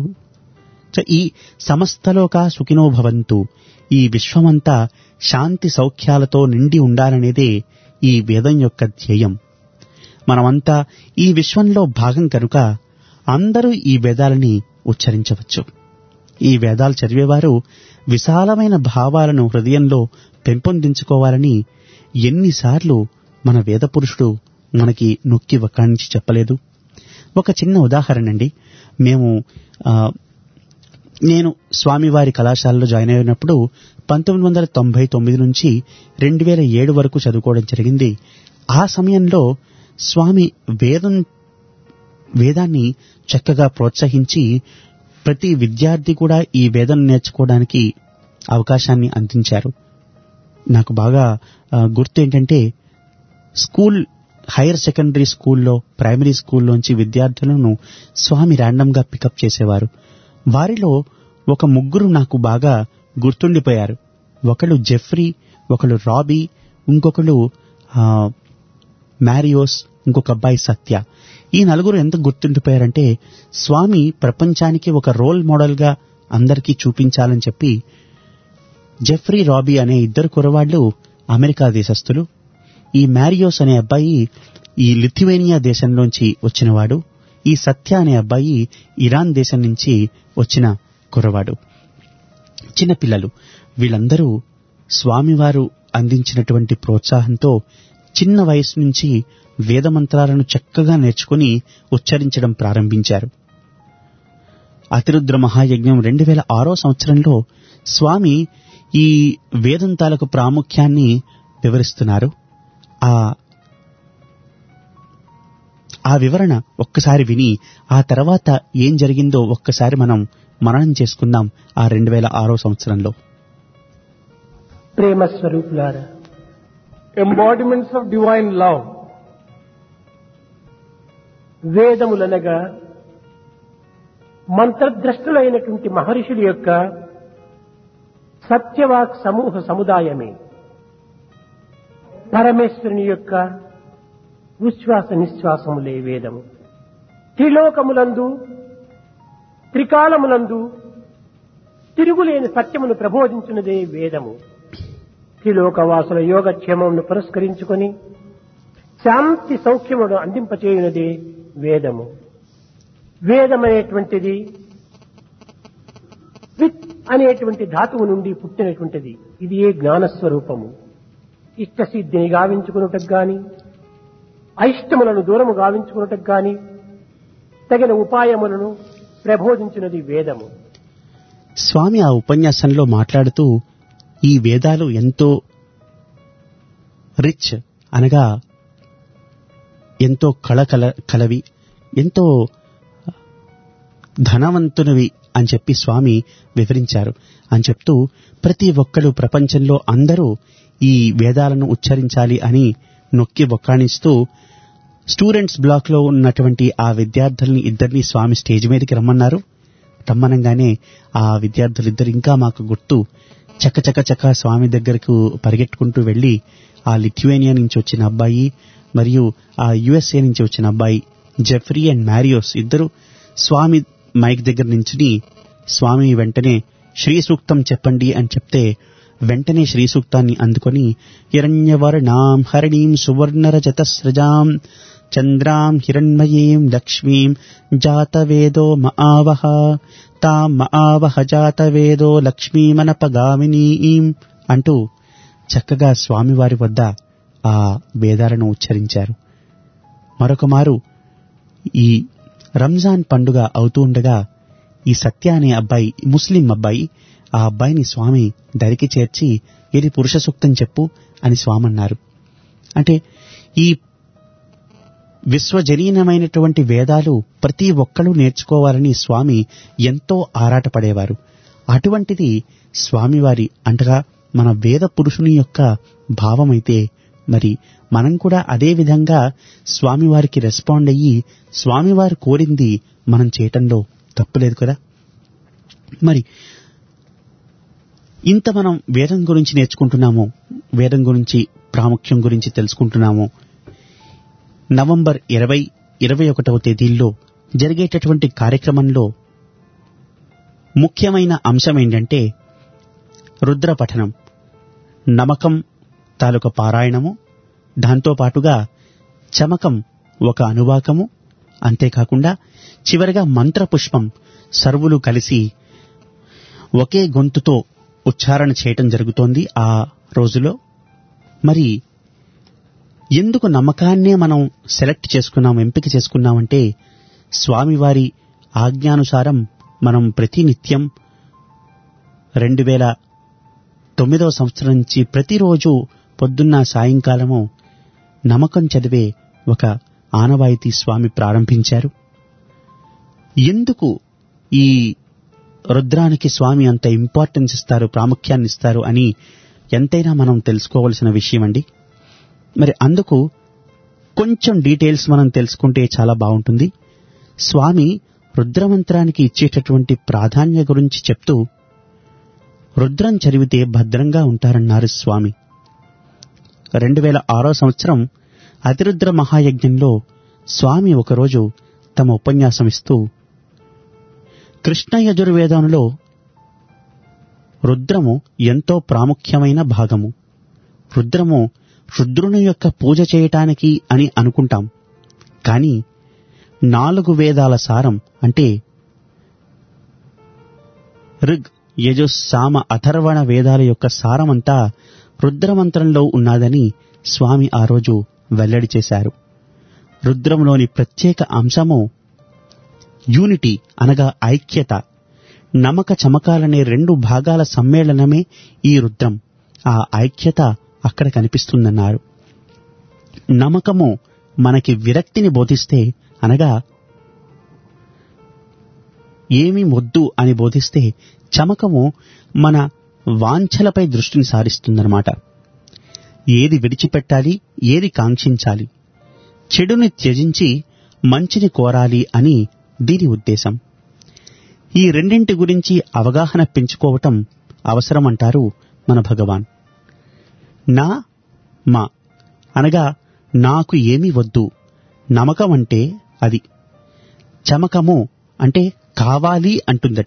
చ ఈ సమస్తలోకా సుఖినో భవంతు ఈ విశ్వమంతా శాంతి సౌఖ్యాలతో నిండి ఉండాలనేదే ఈ వేదం యొక్క ధ్యేయం మనమంతా ఈ విశ్వంలో భాగం కనుక అందరూ ఈ వేదాలని ఉచ్చరించవచ్చు ఈ వేదాలు చదివేవారు విశాలమైన భావాలను హృదయంలో పెంపొందించుకోవాలని ఎన్నిసార్లు మన వేద పురుషుడు మనకి నొక్కి వక్కాణించి చెప్పలేదు ఒక చిన్న ఉదాహరణ అండి మేము ఆ, నేను స్వామివారి కళాశాలలో జాయిన్ అయినప్పుడు పంతొమ్మిది వందల తొంభై తొమ్మిది నుంచి రెండు వేల ఏడు వరకు చదువుకోవడం జరిగింది ఆ సమయంలో స్వామి వేదం వేదాన్ని చక్కగా ప్రోత్సహించి ప్రతి విద్యార్థి కూడా ఈ వేదం నేర్చుకోవడానికి అవకాశాన్ని అందించారు నాకు బాగా ఆ, గుర్తు ఏంటంటే స్కూల్ హైయర్ సెకండరీ స్కూల్లో ప్రైమరీ స్కూల్లోంచి విద్యార్థులను స్వామి ర్యాండమ్గా పికప్ చేసేవారు వారిలో ఒక ముగ్గురు నాకు బాగా గుర్తుండిపోయారు ఒకళ్ళు జెఫ్రీ ఒకళ్ళు రాబీ ఇంకొకళ్ళు ఆ, మ్యారియోస్ ఇంకొక అబ్బాయి సత్య ఈ నలుగురు ఎంత గుర్తుండిపోయారంటే స్వామి ప్రపంచానికి ఒక రోల్ మోడల్గా అందరికీ చూపించాలని చెప్పి జెఫ్రీ రాబీ అనే ఇద్దరు కురవాళ్లు అమెరికా దేశస్థులు ఈ మ్యారియోస్ అనే అబ్బాయి ఈ లిథువేనియా దేశంలోంచి వచ్చినవాడు ఈ సత్య అనే అబ్బాయి ఇరాన్ దేశం నుంచి వచ్చిన కురవాడు చిన్నపిల్లలు వీళ్ళందరూ స్వామివారు అందించినటువంటి ప్రోత్సాహంతో చిన్న వయసు నుంచి వేద మంత్రాలను చక్కగా నేర్చుకుని ఉచ్చరించడం ప్రారంభించారు అతిరుద్ర మహాయజ్ఞం రెండు వేల ఆరో సంవత్సరంలో స్వామి ఈ వేదంతాలకు ప్రాముఖ్యాన్ని వివరిస్తున్నారు ఆ ఆ వివరణ ఒక్కసారి విని ఆ తర్వాత ఏం జరిగిందో ఒక్కసారి మనం మననం చేసుకుందాం ఆ రెండు వేల ఆరో సంవత్సరంలో ప్రేమ స్వరూపులారా embodiments of divine love. వేదములనగా మంత్రద్రష్టులైనటువంటి మహర్షుల యొక్క సత్యవాక్ సమూహ సముదాయమే పరమేశ్వరుని యొక్క ఉచ్ఛ్వాస నిశ్వాసములే వేదము త్రిలోకములందు త్రికాలములందు తిరుగులేని సత్యమును ప్రబోధించినదే వేదము త్రిలోకవాసుల యోగక్షేమమును పురస్కరించుకొని శాంతి సౌఖ్యమును అందింపచేయునదే వేదము వేదమనేటువంటిది విత్ అనేటువంటి ధాతువు నుండి పుట్టినటువంటిది ఇది ఏ జ్ఞానస్వరూపము ఇష్టసిద్ధిని గావించుకున్నటకు గాని అయిష్టములను దూరము గావించుకున్నటకు గాని తగిన ఉపాయములను ప్రబోధించినది వేదము స్వామి ఆ ఉపన్యాసంలో మాట్లాడుతూ ఈ వేదాలు ఎంతో రిచ్ అనగా ఎంతో కళ కల కలవి ఎంతో ధనవంతునివి అని చెప్పి స్వామి వివరించారు అని చెప్తూ ప్రతి ఒక్కరు ప్రపంచంలో అందరూ ఈ వేదాలను ఉచ్చరించాలి అని నొక్కి బొక్కాణిస్తూ స్టూడెంట్స్ బ్లాక్ లో ఉన్నటువంటి ఆ విద్యార్థుల్ని ఇద్దరిని స్వామి స్టేజ్ మీదకి రమ్మన్నారు రమ్మనంగానే ఆ విద్యార్థులిద్దరు ఇంకా మాకు గుర్తు చక్క చక్క చక్క స్వామి దగ్గరకు పరిగెట్టుకుంటూ వెళ్లి ఆ లిథ్యువేనియా నుంచి వచ్చిన అబ్బాయి మరియు ఆ యుఎస్ఏ నుంచి వచ్చిన అబ్బాయి జెఫ్రీ అండ్ మ్యారియోస్ ఇద్దరు స్వామి మైక్ దగ్గర నుంచి స్వామి వెంటనే శ్రీ సూక్తం చెప్పండి అని చెప్తే వెంటనే శ్రీ సూక్తాన్ని అందుకొని హిరణ్యవర్ణాం హరిణీం సువర్ణరజతస్రజాం చంద్రాం హిరణ్మయీం లక్ష్మీం జాతవేదో మఆవహ తాం మఆవహ జాతవేదో లక్ష్మీమనపగామినీం అంటూ చక్కగా స్వామివారి వద్ద ఆ వేదాలను ఉచ్చరించారు మరొక మారు ఈ రంజాన్ పండుగ అవుతూ ఉండగా ఈ సత్య అనే అబ్బాయి ముస్లిం అబ్బాయి ఆ అబ్బాయిని స్వామి దరికి చేర్చి ఇది పురుష సూక్తం చెప్పు అని స్వామి అన్నారు అంటే ఈ విశ్వజనీనమైనటువంటి వేదాలు ప్రతి ఒక్కరూ నేర్చుకోవాలని స్వామి ఎంతో ఆరాటపడేవారు అటువంటిది స్వామివారి అంటగా మన వేద పురుషుని యొక్క భావమైతే మరి మనం కూడా అదే విధంగా స్వామివారికి రెస్పాండ్ అయ్యి స్వామివారు కోరింది మనం చేయటంలో తప్పులేదు కదా మరి ఇంత మనం వేదం గురించి నేర్చుకుంటున్నాము వేదం గురించి ప్రాముఖ్యం గురించి తెలుసుకుంటున్నాము నవంబర్ ఇరవై ఇరవై ఒకటవ తేదీల్లో జరిగేటటువంటి కార్యక్రమంలో ముఖ్యమైన అంశం ఏంటంటే రుద్ర పఠనం నమకం తాలూక పారాయణము దాంతో పాటుగా చమకం ఒక అనువాకము అంతేకాకుండా చివరిగా మంత్రపుష్పం సర్వులు కలిసి ఒకే గొంతుతో ఉచ్చారణ చేయటం జరుగుతోంది ఆ రోజులో మరి ఎందుకు నమ్మకాన్నే మనం సెలెక్ట్ చేసుకున్నాం ఎంపిక చేసుకున్నామంటే స్వామివారి ఆజ్ఞానుసారం మనం ప్రతినిత్యం రెండు వేల తొమ్మిదవ సంవత్సరం నుంచి ప్రతిరోజు పొద్దున్న సాయంకాలము నమ్మకం చదివే ఒక ఆనవాయితీ స్వామి ప్రారంభించారు ఎందుకు ఈ రుద్రానికి స్వామి అంత ఇంపార్టెన్స్ ఇస్తారు ప్రాముఖ్యాన్ని ఇస్తారు అని ఎంతైనా మనం తెలుసుకోవలసిన విషయం అండి మరి అందుకు కొంచెం డీటెయిల్స్ మనం తెలుసుకుంటే చాలా బాగుంటుంది స్వామి రుద్రమంత్రానికి ఇచ్చేటటువంటి ప్రాధాన్య గురించి చెప్తూ రుద్రం చదివితే భద్రంగా ఉంటారన్నారు స్వామి రెండు వేల ఆరో సంవత్సరం అతిరుద్ర మహాయజ్ఞంలో స్వామి ఒకరోజు తమ ఉపన్యాసం ఇస్తూ కృష్ణ యజుర్వేదంలో రుద్రము ఎంతో ప్రాముఖ్యమైన భాగము రుద్రము రుద్రుని యొక్క పూజ చేయటానికి అని అనుకుంటాం కానీ నాలుగు వేదాల సారం అంటే ఋగ్ యజు సామ అథర్వణ వేదాల యొక్క సారమంతా రుద్రమంత్రంలో ఉన్నాదని స్వామి ఆ రోజు వెల్లడి చేశారు రుద్రంలోని ప్రత్యేక అంశము యూనిటీ అనగా ఐక్యత నమక చమకాలనే రెండు భాగాల సమ్మేళనమే ఈ రుద్రం ఆ ఐక్యత అక్కడ కనిపిస్తుందన్నారు నమ్మకము మనకి విరక్తిని బోధిస్తే అనగా ఏమీ వద్దు అని బోధిస్తే చమకము మన వాంఛలపై దృష్టిని సారిస్తుందన్నమాట ఏది విడిచిపెట్టాలి ఏది కాంక్షించాలి చెడుని త్యజించి మంచిని కోరాలి అని దీని ఉద్దేశం ఈ రెండింటి గురించి అవగాహన పెంచుకోవటం అవసరమంటారు మన భగవాన్ నా మా అనగా నాకు ఏమీ వద్దు నమ్మకం అంటే అది చమకము అంటే కావాలి అంటుందట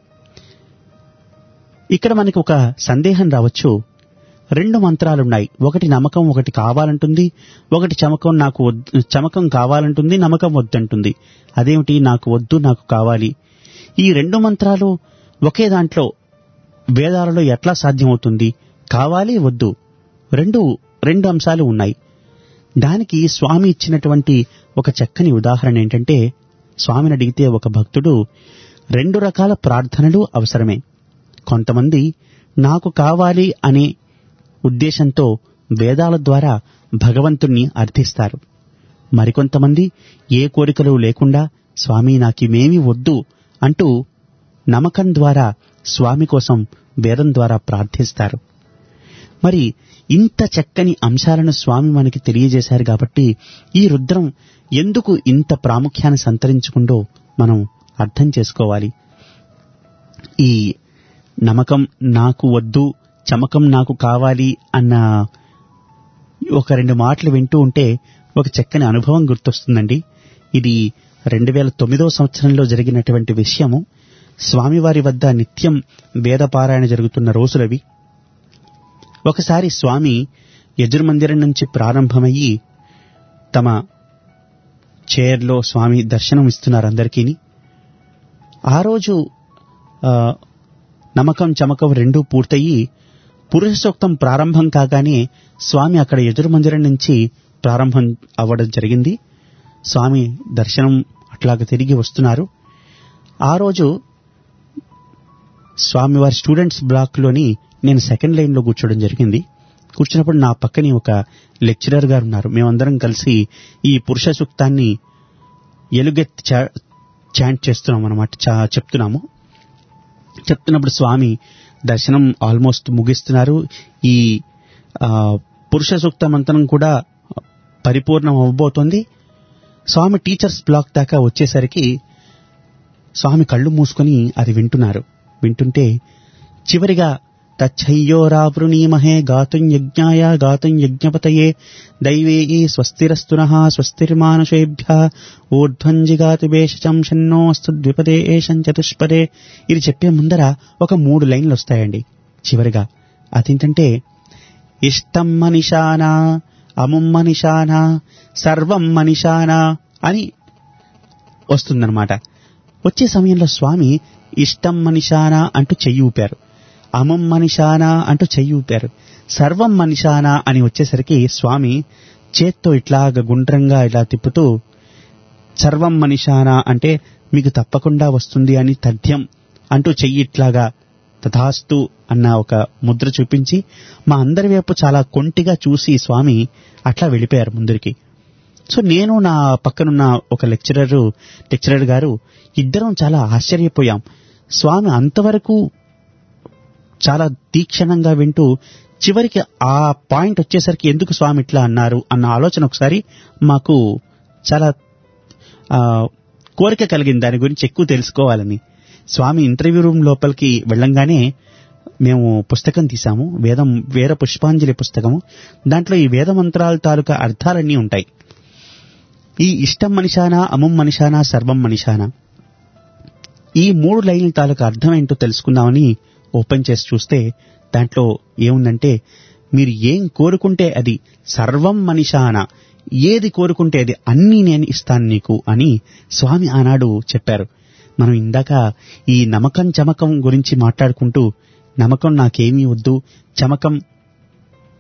ఇక్కడ మనకి ఒక సందేహం రావచ్చు రెండు మంత్రాలున్నాయి ఒకటి నమ్మకం ఒకటి కావాలంటుంది ఒకటి చమకం నాకు వద్దు చమకం కావాలంటుంది నమ్మకం వద్దంటుంది అదేమిటి నాకు వద్దు నాకు కావాలి ఈ రెండు మంత్రాలు ఒకే దాంట్లో వేదాలలో ఎట్లా సాధ్యమవుతుంది కావాలి వద్దు రెండు రెండు అంశాలు ఉన్నాయి దానికి స్వామి ఇచ్చినటువంటి ఒక చక్కని ఉదాహరణ ఏంటంటే స్వామిని అడిగితే ఒక భక్తుడు రెండు రకాల ప్రార్థనలు అవసరమే కొంతమంది నాకు కావాలి అనే ఉద్దేశంతో వేదాల ద్వారా భగవంతుణ్ణి అర్థిస్తారు మరికొంతమంది ఏ కోరికలు లేకుండా స్వామి నాకిమేమీ వద్దు అంటూ నమ్మకం ద్వారా స్వామి కోసం వేదం ద్వారా ప్రార్థిస్తారు మరి ఇంత చక్కని అంశాలను స్వామి మనకి తెలియజేశారు కాబట్టి ఈ రుద్రం ఎందుకు ఇంత ప్రాముఖ్యాన్ని సంతరించుకుందో మనం అర్థం చేసుకోవాలి ఈ నమ్మకం నాకు వద్దు చమకం నాకు కావాలి అన్న ఒక రెండు మాటలు వింటూ ఉంటే ఒక చక్కని అనుభవం గుర్తొస్తుందండి ఇది రెండు వేల తొమ్మిదో సంవత్సరంలో జరిగినటువంటి విషయము స్వామివారి వద్ద నిత్యం వేదపారాయణ జరుగుతున్న రోజులవి ఒకసారి స్వామి యజుర్మందిరం నుంచి ప్రారంభమయ్యి తమ చైర్లో స్వామి దర్శనం ఇస్తున్నారు అందరికీ ఆ రోజు ఆ, నమ్మకం చమకం రెండూ పూర్తయి పురుష సూక్తం ప్రారంభం కాగానే స్వామి అక్కడ ఎదురుమందిరం నుంచి ప్రారంభం అవ్వడం జరిగింది స్వామి దర్శనం అట్లాగ తిరిగి వస్తున్నారు ఆ రోజు స్వామివారి స్టూడెంట్స్ బ్లాక్ లోని నేను సెకండ్ లైన్ లో కూర్చోవడం జరిగింది కూర్చున్నప్పుడు నా పక్కనే ఒక లెక్చరర్ గారు ఉన్నారు మేమందరం కలిసి ఈ పురుష సూక్తాన్ని ఎలుగెత్తి చా- చాంట్ చేస్తున్నాం అనమాట చా- చెప్తున్నాము చెప్తున్నప్పుడు స్వామి దర్శనం ఆల్మోస్ట్ ముగిస్తున్నారు ఈ ఆ, పురుష సూక్త మంత్రం కూడా పరిపూర్ణం అవ్వబోతోంది స్వామి టీచర్స్ బ్లాక్ దాకా వచ్చేసరికి స్వామి కళ్ళు మూసుకొని అది వింటున్నారు వింటుంటే చివరిగా తచ్చయ్యోరావృణీమహే గాతుం యజ్ఞాయ గాతుం యజ్ఞపతయే దైవేయీ స్వస్తిరస్తునః స్వస్తిర్మానుషేభ్య ఊర్ధ్వంజిగాతి వేషం షన్నోస్తు ద్విపదే ఏషం చతుష్పదే ఇది చెప్పే ముందర ఒక మూడు లైన్లు వస్తాయండి చివరిగా అదేంటంటే ఇష్టం మనిషానా అముం మనిషానా సర్వం మనిషానా అని వస్తుందన్నమాట వచ్చే సమయంలో స్వామి ఇష్టం మనిషానా అంటూ చెయ్యి ఊపారు అమం మనిషానా అంటూ చెయ్యి ఊపారు సర్వం మనిషానా అని వచ్చేసరికి స్వామి చేత్తో ఇట్లాగ గుండ్రంగా ఇలా తిప్పుతూ సర్వం మనిషానా అంటే మీకు తప్పకుండా వస్తుంది అని తథ్యం అంటూ చెయ్యి ఇట్లాగా తథాస్తు అన్న ఒక ముద్ర చూపించి మా అందరి వైపు చాలా కొంటిగా చూసి స్వామి అట్లా వెళ్ళిపోయారు ముందరికి సో నేను నా పక్కనున్న ఒక లెక్చరర్ లెక్చరర్ గారు ఇద్దరం చాలా ఆశ్చర్యపోయాం స్వామి అంతవరకు చాలా తీక్షణంగా వింటూ చివరికి ఆ పాయింట్ వచ్చేసరికి ఎందుకు స్వామి ఇట్లా అన్నారు అన్న ఆలోచన ఒకసారి మాకు చాలా ఆ, కోరిక కలిగింది దాని గురించి ఎక్కువ తెలుసుకోవాలని స్వామి ఇంటర్వ్యూ రూమ్ లోపలికి వెళ్ళంగానే మేము పుస్తకం తీసాము వేదం వేద పుష్పాంజలి పుస్తకము దాంట్లో ఈ వేద మంత్రాల తాలూకా అర్థాలన్నీ ఉంటాయి ఈ ఇష్టం మనిషానా అమం మనిషానా సర్వం మనిషానా ఈ మూడు లైన్ల తాలూకా అర్థం ఏంటో తెలుసుకుందామని ఓపెన్ చేసి చూస్తే దాంట్లో ఏముందంటే మీరు ఏం కోరుకుంటే అది సర్వం మనిషాన ఏది కోరుకుంటే అది అన్నీ నేను ఇస్తాను నీకు అని స్వామి ఆనాడు చెప్పారు మనం ఇందాక ఈ నమ్మకం చమకం గురించి మాట్లాడుకుంటూ నమ్మకం నాకేమీ వద్దు చమకం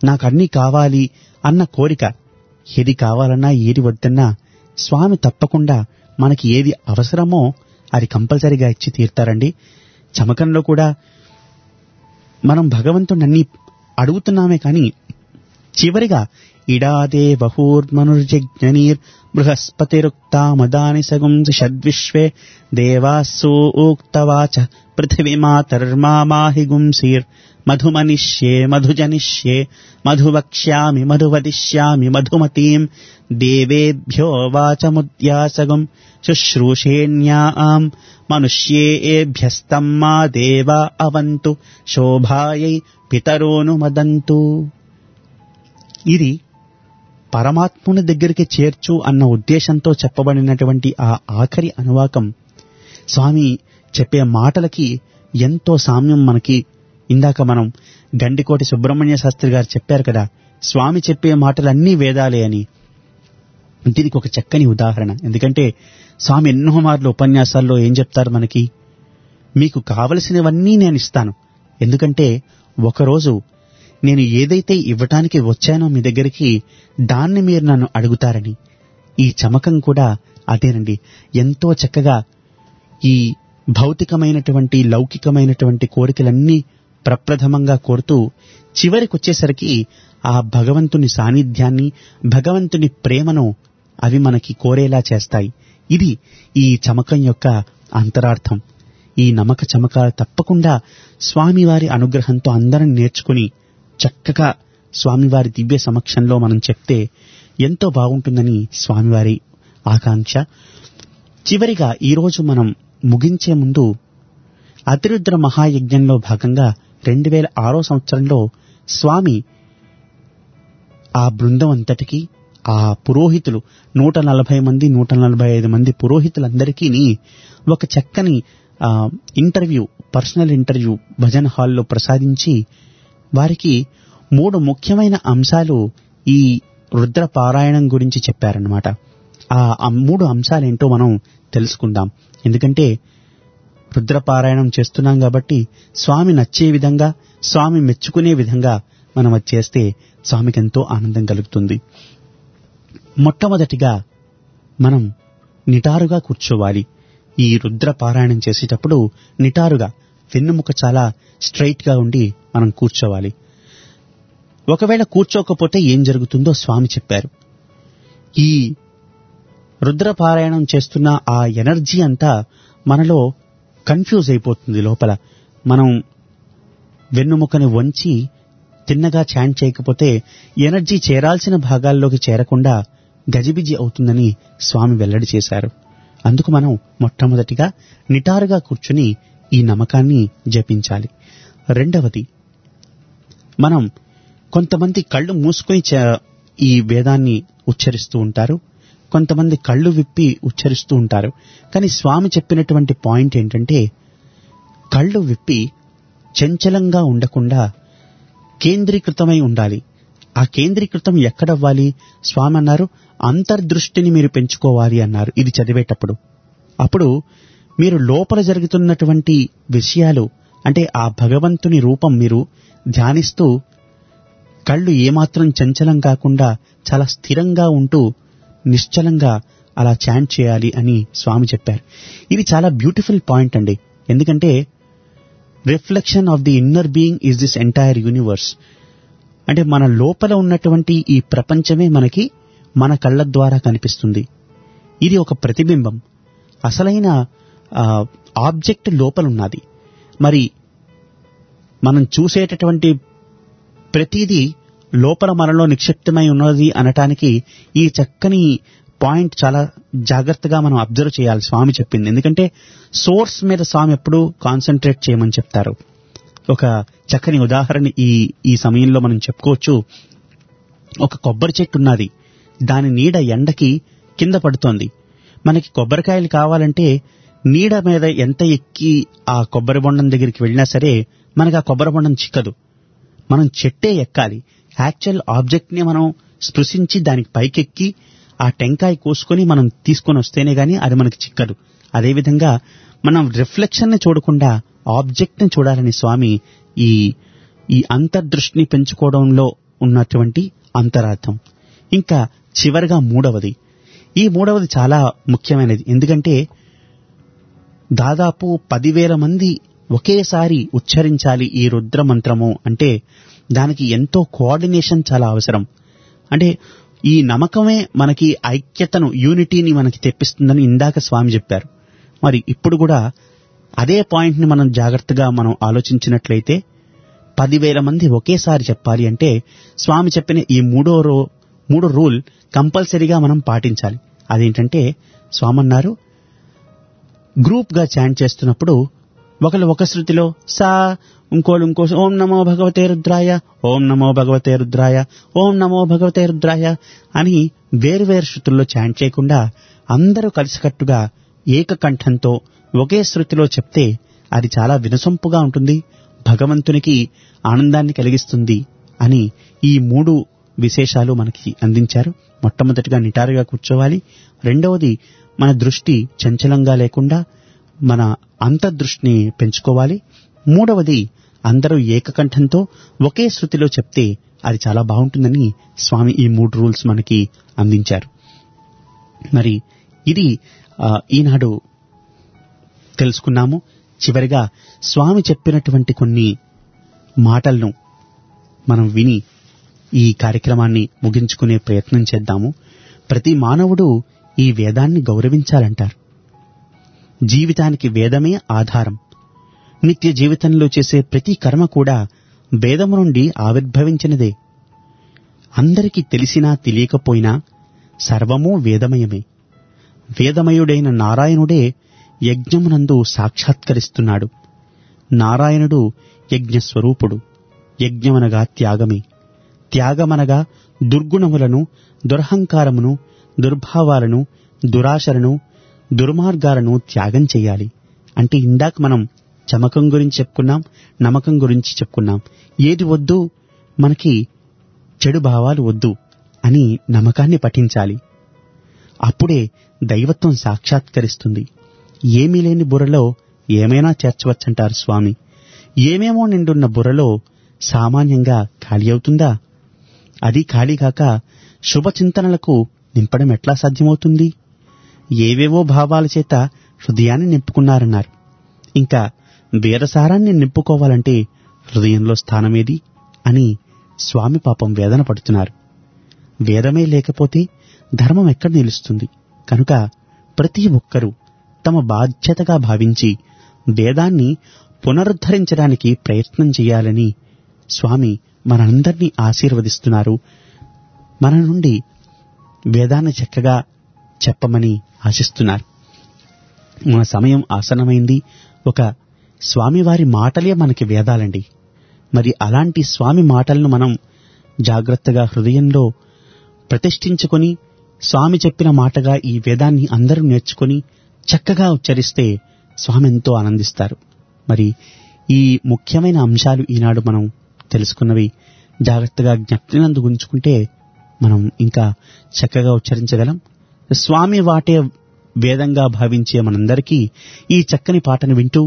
నాకు అన్నీ కావాలి అన్న కోరిక ఏది కావాలన్నా ఏది వద్దన్నా స్వామి తప్పకుండా మనకి ఏది అవసరమో అది కంపల్సరీగా ఇచ్చి తీరుతారండి చమకంలో కూడా మనం భగవంతుని అన్ని అడుగుతున్నామే కానీ చివరిగా ఇడాదే బహూర్మనుర్జజ్ఞనీర్ బృహస్పతిరుక్తామదాని సగుం షద్విశ్వే దేవాసూక్తవాచ పృథివీమాతర్మామాహి గుంసీర్ మధుమనిష్యే మధుజనిష్యే మధువక్ష్యామి మధువదిష్యామి మధుమతీం దేవేభ్యో వాచముద్యాసగం శుశ్రూషేణ్యాం మనుష్యేభ్యస్తం మా దేవా అవంతు శోభాయై పితరోను మదంతు ఇది పరమాత్ముని దగ్గరికి చేర్చు అన్న ఉద్దేశంతో చెప్పబడినటువంటి ఆ ఆఖరి అనువాకం స్వామి చెప్పే మాటలకి ఎంతో సామ్యం మనకి ఇందాక మనం గండికోటి సుబ్రహ్మణ్య శాస్త్రి గారు చెప్పారు కదా స్వామి చెప్పే మాటలన్నీ వేదాలే అని దీనికి ఒక చక్కని ఉదాహరణ ఎందుకంటే స్వామి ఎన్నో మార్లు ఉపన్యాసాల్లో ఏం చెప్తారు మనకి మీకు కావలసినవన్నీ నేను ఇస్తాను ఎందుకంటే ఒకరోజు నేను ఏదైతే ఇవ్వటానికి వచ్చానో మీ దగ్గరికి దాన్ని మీరు నన్ను అడుగుతారని ఈ చమకం కూడా అదేనండి ఎంతో చక్కగా ఈ భౌతికమైనటువంటి లౌకికమైనటువంటి కోరికలన్నీ ప్రప్రథమంగా కోరుతూ చివరికొచ్చేసరికి ఆ భగవంతుని సాన్నిధ్యాన్ని భగవంతుని ప్రేమను అవి మనకి కోరేలా చేస్తాయి ఇది ఈ చమకం యొక్క అంతరార్థం ఈ నమక చమకాలు తప్పకుండా స్వామివారి అనుగ్రహంతో అందరం నేర్చుకుని చక్కగా స్వామివారి దివ్య సమక్షంలో మనం చెప్తే ఎంతో బాగుంటుందని స్వామివారి ఆకాంక్ష చివరిగా ఈరోజు మనం ముగించే ముందు అతిరుద్ర మహాయజ్ఞంలో భాగంగా రెండు వేల ఆరో సంవత్సరంలో స్వామి ఆ బృందం అంతటికి ఆ పురోహితులు నూట నలభై మంది నూట నలభై ఐదు మంది పురోహితులందరికీ ఒక చక్కని ఆ, ఇంటర్వ్యూ పర్సనల్ ఇంటర్వ్యూ భజన్ హాల్లో ప్రసాదించి వారికి మూడు ముఖ్యమైన అంశాలు ఈ రుద్ర పారాయణం గురించి చెప్పారన్నమాట ఆ అం- మూడు అంశాలేంటో మనం తెలుసుకుందాం ఎందుకంటే రుద్రపారాయణం చేస్తున్నాం కాబట్టి స్వామి నచ్చే విధంగా స్వామి మెచ్చుకునే విధంగా మనం అది చేస్తే స్వామికి ఎంతో ఆనందం కలుగుతుంది మొట్టమొదటిగా మనం నిటారుగా కూర్చోవాలి ఈ రుద్ర పారాయణం చేసేటప్పుడు నిటారుగా వెన్నుముక చాలా స్ట్రైట్ గా ఉండి మనం కూర్చోవాలి ఒకవేళ కూర్చోకపోతే ఏం జరుగుతుందో స్వామి చెప్పారు ఈ రుద్ర పారాయణం చేస్తున్న ఆ ఎనర్జీ అంతా మనలో కన్ఫ్యూజ్ అయిపోతుంది లోపల మనం వెన్నుముకని వంచి తిన్నగా చాంట్ చేయకపోతే ఎనర్జీ చేరాల్సిన భాగాల్లోకి చేరకుండా గజిబిజి అవుతుందని స్వామి వెల్లడి చేశారు అందుకు మనం మొట్టమొదటిగా నిటారుగా కూర్చుని ఈ నమ్మకాన్ని జపించాలి రెండవది మనం కొంతమంది కళ్ళు మూసుకొని చ- ఈ వేదాన్ని ఉచ్చరిస్తూ ఉంటారు కొంతమంది కళ్ళు విప్పి ఉచ్చరిస్తూ ఉంటారు కానీ స్వామి చెప్పినటువంటి పాయింట్ ఏంటంటే కళ్ళు విప్పి చంచలంగా ఉండకుండా కేంద్రీకృతమై ఉండాలి ఆ కేంద్రీకృతం ఎక్కడవ్వాలి స్వామి అన్నారు అంతర్దృష్టిని మీరు పెంచుకోవాలి అన్నారు ఇది చదివేటప్పుడు అప్పుడు మీరు లోపల జరుగుతున్నటువంటి విషయాలు అంటే ఆ భగవంతుని రూపం మీరు ధ్యానిస్తూ కళ్ళు ఏమాత్రం చంచలం కాకుండా చాలా స్థిరంగా ఉంటూ నిశ్చలంగా అలా చాంట్ చేయాలి అని స్వామి చెప్పారు ఇది చాలా బ్యూటిఫుల్ పాయింట్ అండి ఎందుకంటే reflection of the inner being is this entire universe అంటే మన లోపల ఉన్నటువంటి ఈ ప్రపంచమే మనకి మన కళ్ళ ద్వారా కనిపిస్తుంది ఇది ఒక ప్రతిబింబం అసలైన ఆబ్జెక్ట్ లోపల ఉన్నది మరి మనం చూసేటటువంటి ప్రతిదీ లోపల మనలో నిక్షిప్తమై ఉన్నది అనటానికి ఈ చక్కని పాయింట్ చాలా జాగ్రత్తగా మనం అబ్జర్వ్ చేయాలి స్వామి చెప్పింది ఎందుకంటే సోర్స్ మీద స్వామి ఎప్పుడు కాన్సన్ట్రేట్ చేయమని చెప్తారు ఒక చక్కని ఉదాహరణ ఈ ఈ సమయంలో మనం చెప్పుకోవచ్చు ఒక కొబ్బరి చెట్టు ఉన్నది దాని నీడ ఎండకి కింద పడుతోంది మనకి కొబ్బరికాయలు కావాలంటే నీడ మీద ఎంత ఎక్కి ఆ కొబ్బరి బొండం దగ్గరికి వెళ్ళినా సరే మనకు ఆ కొబ్బరి బొండం చిక్కదు మనం చెట్టే ఎక్కాలి యాక్చువల్ ఆబ్జెక్ట్ ని మనం స్పృశించి దానికి పైకెక్కి ఆ టెంకాయ కోసుకొని మనం తీసుకొని వస్తేనే గాని అది మనకి చిక్కదు అదేవిధంగా మనం రిఫ్లెక్షన్ ని చూడకుండా ఆబ్జెక్ట్ ని చూడాలని స్వామి ఈ ఈ అంతర్దృష్టిని పెంచుకోవడంలో ఉన్నటువంటి అంతరార్థం ఇంకా చివరిగా మూడవది ఈ మూడవది చాలా ముఖ్యమైనది ఎందుకంటే దాదాపు పదివేల మంది ఒకేసారి ఉచ్చరించాలి ఈ రుద్ర మంత్రము అంటే దానికి ఎంతో కోఆర్డినేషన్ చాలా అవసరం అంటే ఈ నమ్మకమే మనకి ఐక్యతను యూనిటీని మనకి తెప్పిస్తుందని ఇందాక స్వామి చెప్పారు మరి ఇప్పుడు కూడా అదే పాయింట్ని మనం జాగ్రత్తగా మనం ఆలోచించినట్లయితే పదివేల మంది ఒకేసారి చెప్పాలి అంటే స్వామి చెప్పిన ఈ మూడో రో మూడో రూల్ కంపల్సరీగా మనం పాటించాలి అదేంటంటే స్వామి అన్నారు గ్రూప్ గా చాంట్ చేస్తున్నప్పుడు ఒకరు ఒక శృతిలో సా ఇంకోళ్ళు ఇంకో ఓం నమో భగవతే రుద్రాయ ఓం నమో భగవతే రుద్రాయ ఓం నమో భగవతే రుద్రాయ అని వేరు వేరు శృతుల్లో చాంట్ చేయకుండా అందరూ కలిసికట్టుగా ఏకకంఠంతో ఒకే శృతిలో చెప్తే అది చాలా వినసొంపుగా ఉంటుంది భగవంతునికి ఆనందాన్ని కలిగిస్తుంది అని ఈ మూడు విశేషాలు మనకి అందించారు మొట్టమొదటిగా నిటారుగా కూర్చోవాలి రెండవది మన దృష్టి చంచలంగా లేకుండా మన అంతర్దృష్టిని పెంచుకోవాలి మూడవది అందరూ ఏకకంఠంతో ఒకే శృతిలో చెప్తే అది చాలా బాగుంటుందని స్వామి ఈ మూడు రూల్స్ మనకి అందించారు మరి ఇది ఆ, ఈనాడు తెలుసుకున్నాము చివరిగా స్వామి చెప్పినటువంటి కొన్ని మాటలను మనం విని ఈ కార్యక్రమాన్ని ముగించుకునే ప్రయత్నం చేద్దాము ప్రతి మానవుడు ఈ వేదాన్ని గౌరవించాలంటారు జీవితానికి వేదమే ఆధారం నిత్య జీవితంలో చేసే ప్రతి కర్మ కూడా వేదము నుండి ఆవిర్భవించినదే అందరికీ తెలిసినా తెలియకపోయినా సర్వమూ వేదమయమే వేదమయుడైన నారాయణుడే యజ్ఞమునందు సాక్షాత్కరిస్తున్నాడు నారాయణుడు యజ్ఞస్వరూపుడు యజ్ఞమనగా త్యాగమే త్యాగమనగా దుర్గుణములను దురహంకారమును దుర్భావాలను దురాశలను దుర్మార్గాలను త్యాగం చేయాలి అంటే ఇందాక మనం చమకం గురించి చెప్పుకున్నాం నమ్మకం గురించి చెప్పుకున్నాం ఏది వద్దు మనకి చెడు భావాలు వద్దు అని నమ్మకాన్ని పఠించాలి అప్పుడే దైవత్వం సాక్షాత్కరిస్తుంది ఏమీ లేని బుర్రలో ఏమైనా చేర్చవచ్చంటారు స్వామి ఏమేమో నిండున్న బుర్రలో సామాన్యంగా ఖాళీ అవుతుందా అది ఖాళీ కాక శుభచింతనలకు నింపడం ఎట్లా సాధ్యమవుతుంది ఏవేవో భావాల చేత హృదయాన్ని నింపుకున్నారన్నారు ఇంకా వేరసారాన్ని నింపుకోవాలంటే హృదయంలో స్థానమేది అని స్వామి పాపం వేదన పడుతున్నారు వేదమే లేకపోతే ధర్మం ఎక్కడ నిలుస్తుంది కనుక ప్రతి ఒక్కరూ తమ బాధ్యతగా భావించి వేదాన్ని పునరుద్ధరించడానికి ప్రయత్నం చేయాలని స్వామి మనందరినీ ఆశీర్వదిస్తున్నారు మన నుండి వేదాన్ని చక్కగా చెప్పమని ఆశిస్తున్నారు మన సమయం ఆసనమైంది ఒక స్వామివారి మాటలే మనకి వేదాలండి మరి అలాంటి స్వామి మాటలను మనం జాగ్రత్తగా హృదయంలో ప్రతిష్ఠించుకొని స్వామి చెప్పిన మాటగా ఈ వేదాన్ని అందరూ నేర్చుకొని చక్కగా ఉచ్చరిస్తే స్వామి ఎంతో ఆనందిస్తారు మరి ఈ ముఖ్యమైన అంశాలు ఈనాడు మనం తెలుసుకున్నవి జాగ్రత్తగా జ్ఞప్తినందు ఉంచుకుంటే మనం ఇంకా చక్కగా ఉచ్చరించగలం స్వామి వాటే వేదంగా భావించే మనందరికీ ఈ చక్కని పాటను వింటూ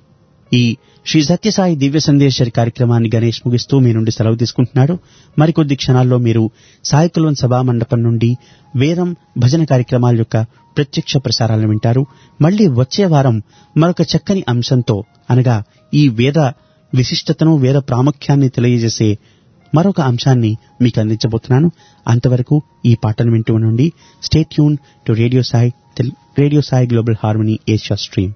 ఈ శ్రీ సత్యసాయి దివ్య సందేశరి కార్యక్రమాన్ని గణేష్ ముగిస్తూ మీ నుండి సెలవు తీసుకుంటున్నాడు మరికొద్ది క్షణాల్లో మీరు సాయి కుల్వన్ సభా మండపం నుండి వేదం భజన కార్యక్రమాల యొక్క ప్రత్యక్ష ప్రసారాలను వింటారు మళ్ళీ వచ్చే వారం మరొక చక్కని అంశంతో అనగా ఈ వేద విశిష్టతను వేద ప్రాముఖ్యాన్ని తెలియజేసే మరొక అంశాన్ని మీకు అందించబోతున్నాను అంతవరకు ఈ పాటను వింటూ ఉండండి stay tune to radio Sai radio Sai global harmony Asia stream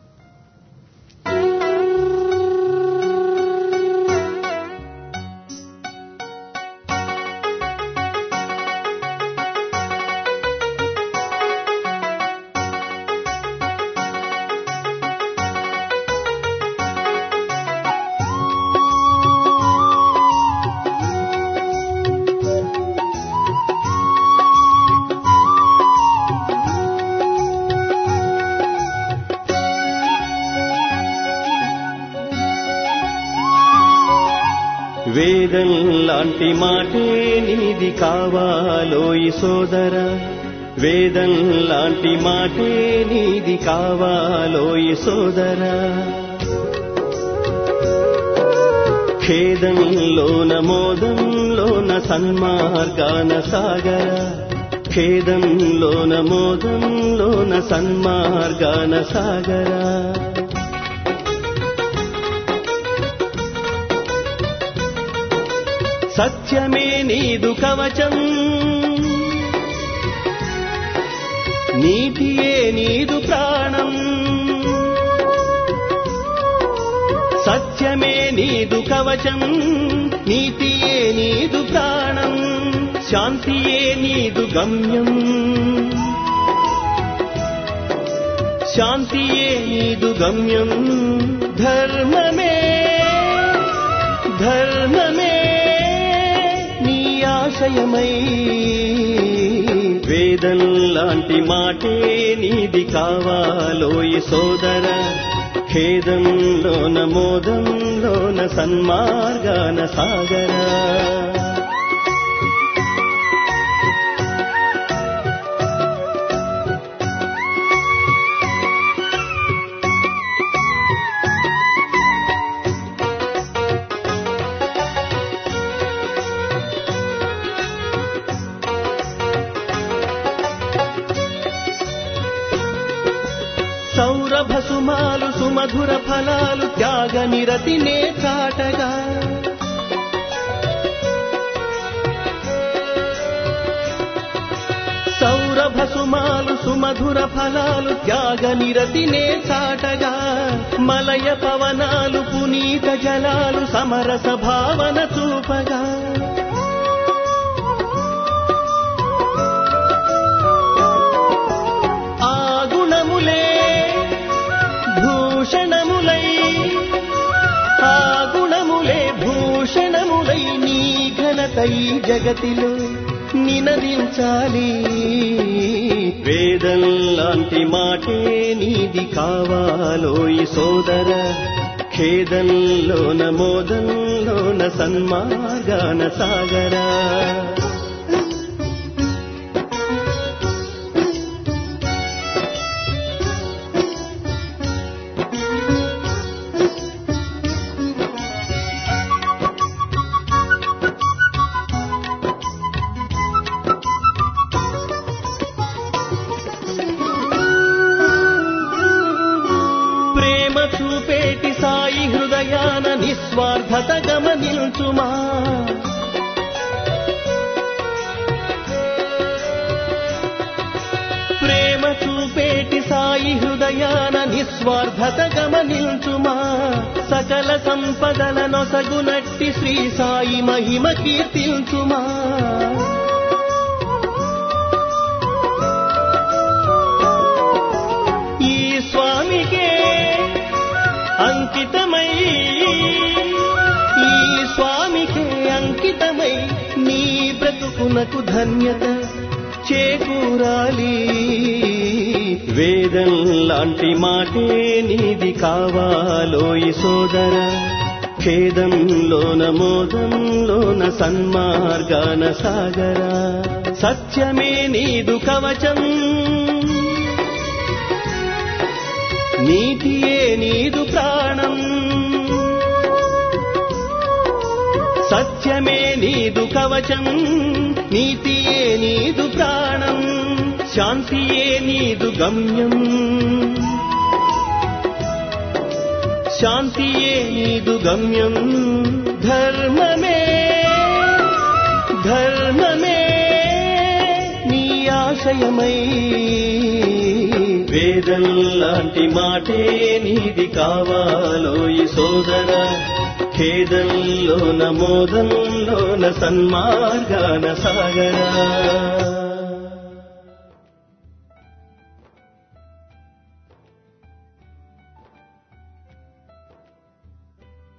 వేదం లాంటి మాటే నీది కావాలోయి సోదర వేదం లాంటి మాటే నీది కావాలోయి సోదర ఖేదంలోన మోదంలోన సన్మార్గాన సాగర ఖేదంలోన మోదంలోన సన్మార్గాన సాగరా సత్యమే నీదు కవచం నీతియే నీదు ప్రాణం సత్యమే నీదు కవచం నీతియే నీదు ప్రాణం శాంతియే నీదు గమ్యం శాంతియే నీదు గమ్యం ధర్మమే ధర్మమే నీ ఆశయమై వేదం లాంటి మాటే నీది కావాలోయి సోదర ఖేదంలోన మోదంలోన సన్మార్గాన సాగరా సౌరభ సుమాలు సుమధుర ఫలాలు త్యాగ నిరతినే చాటగా సౌరభ సుమాలు సుమధుర ఫలాలు త్యాగ నిరతినే చాటగా మలయ పవనాలు పునీత జలాలు సమరస భావన చూపగా ఆ గుణములే భూషణములై ఆ గుణములే భూషణములై నీ ఘనతై జగతిలో నినదించాలి వేదం లాంటి మాటే నీది కావాలోయి సోదర ఖేదంలోన మోదంలోన సన్మార్గాన సాగరా ప్రేమ చూపేటి సాయి హృదయాన నిస్వార్థత గమనించుమా ప్రేమ చూపేటి సాయి హృదయాన నిస్వార్థత గమనించుమా సకల సంపదల నొసగునట్టి శ్రీ సాయి మహిమ కీర్తించుమా ఈ స్వామికే అంకితమై ఈ స్వామికే అంకితమై నీ బ్రతుకునకు ధన్యత చేకూరాలి వేదం లాంటి మాటే నీది కావాలోయి సోదర ఖేదంలోన మోదంలోన సన్మార్గాన సాగరా సత్యమే నీదు కవచం నీతియే నీదు ప్రాణం సత్యమే నీదు కవచం నీతియే నీదు ప్రాణం శాంతియే నీదు గమ్యం శాంతియే నీదు గమ్యం ధర్మమే ధర్మమే నీ ఆశయమై వేదం లాంటి మాటే నీది కావాలోయి సోదర ఖేదంలోన మోదంలోన సన్మార్గాన సాగరా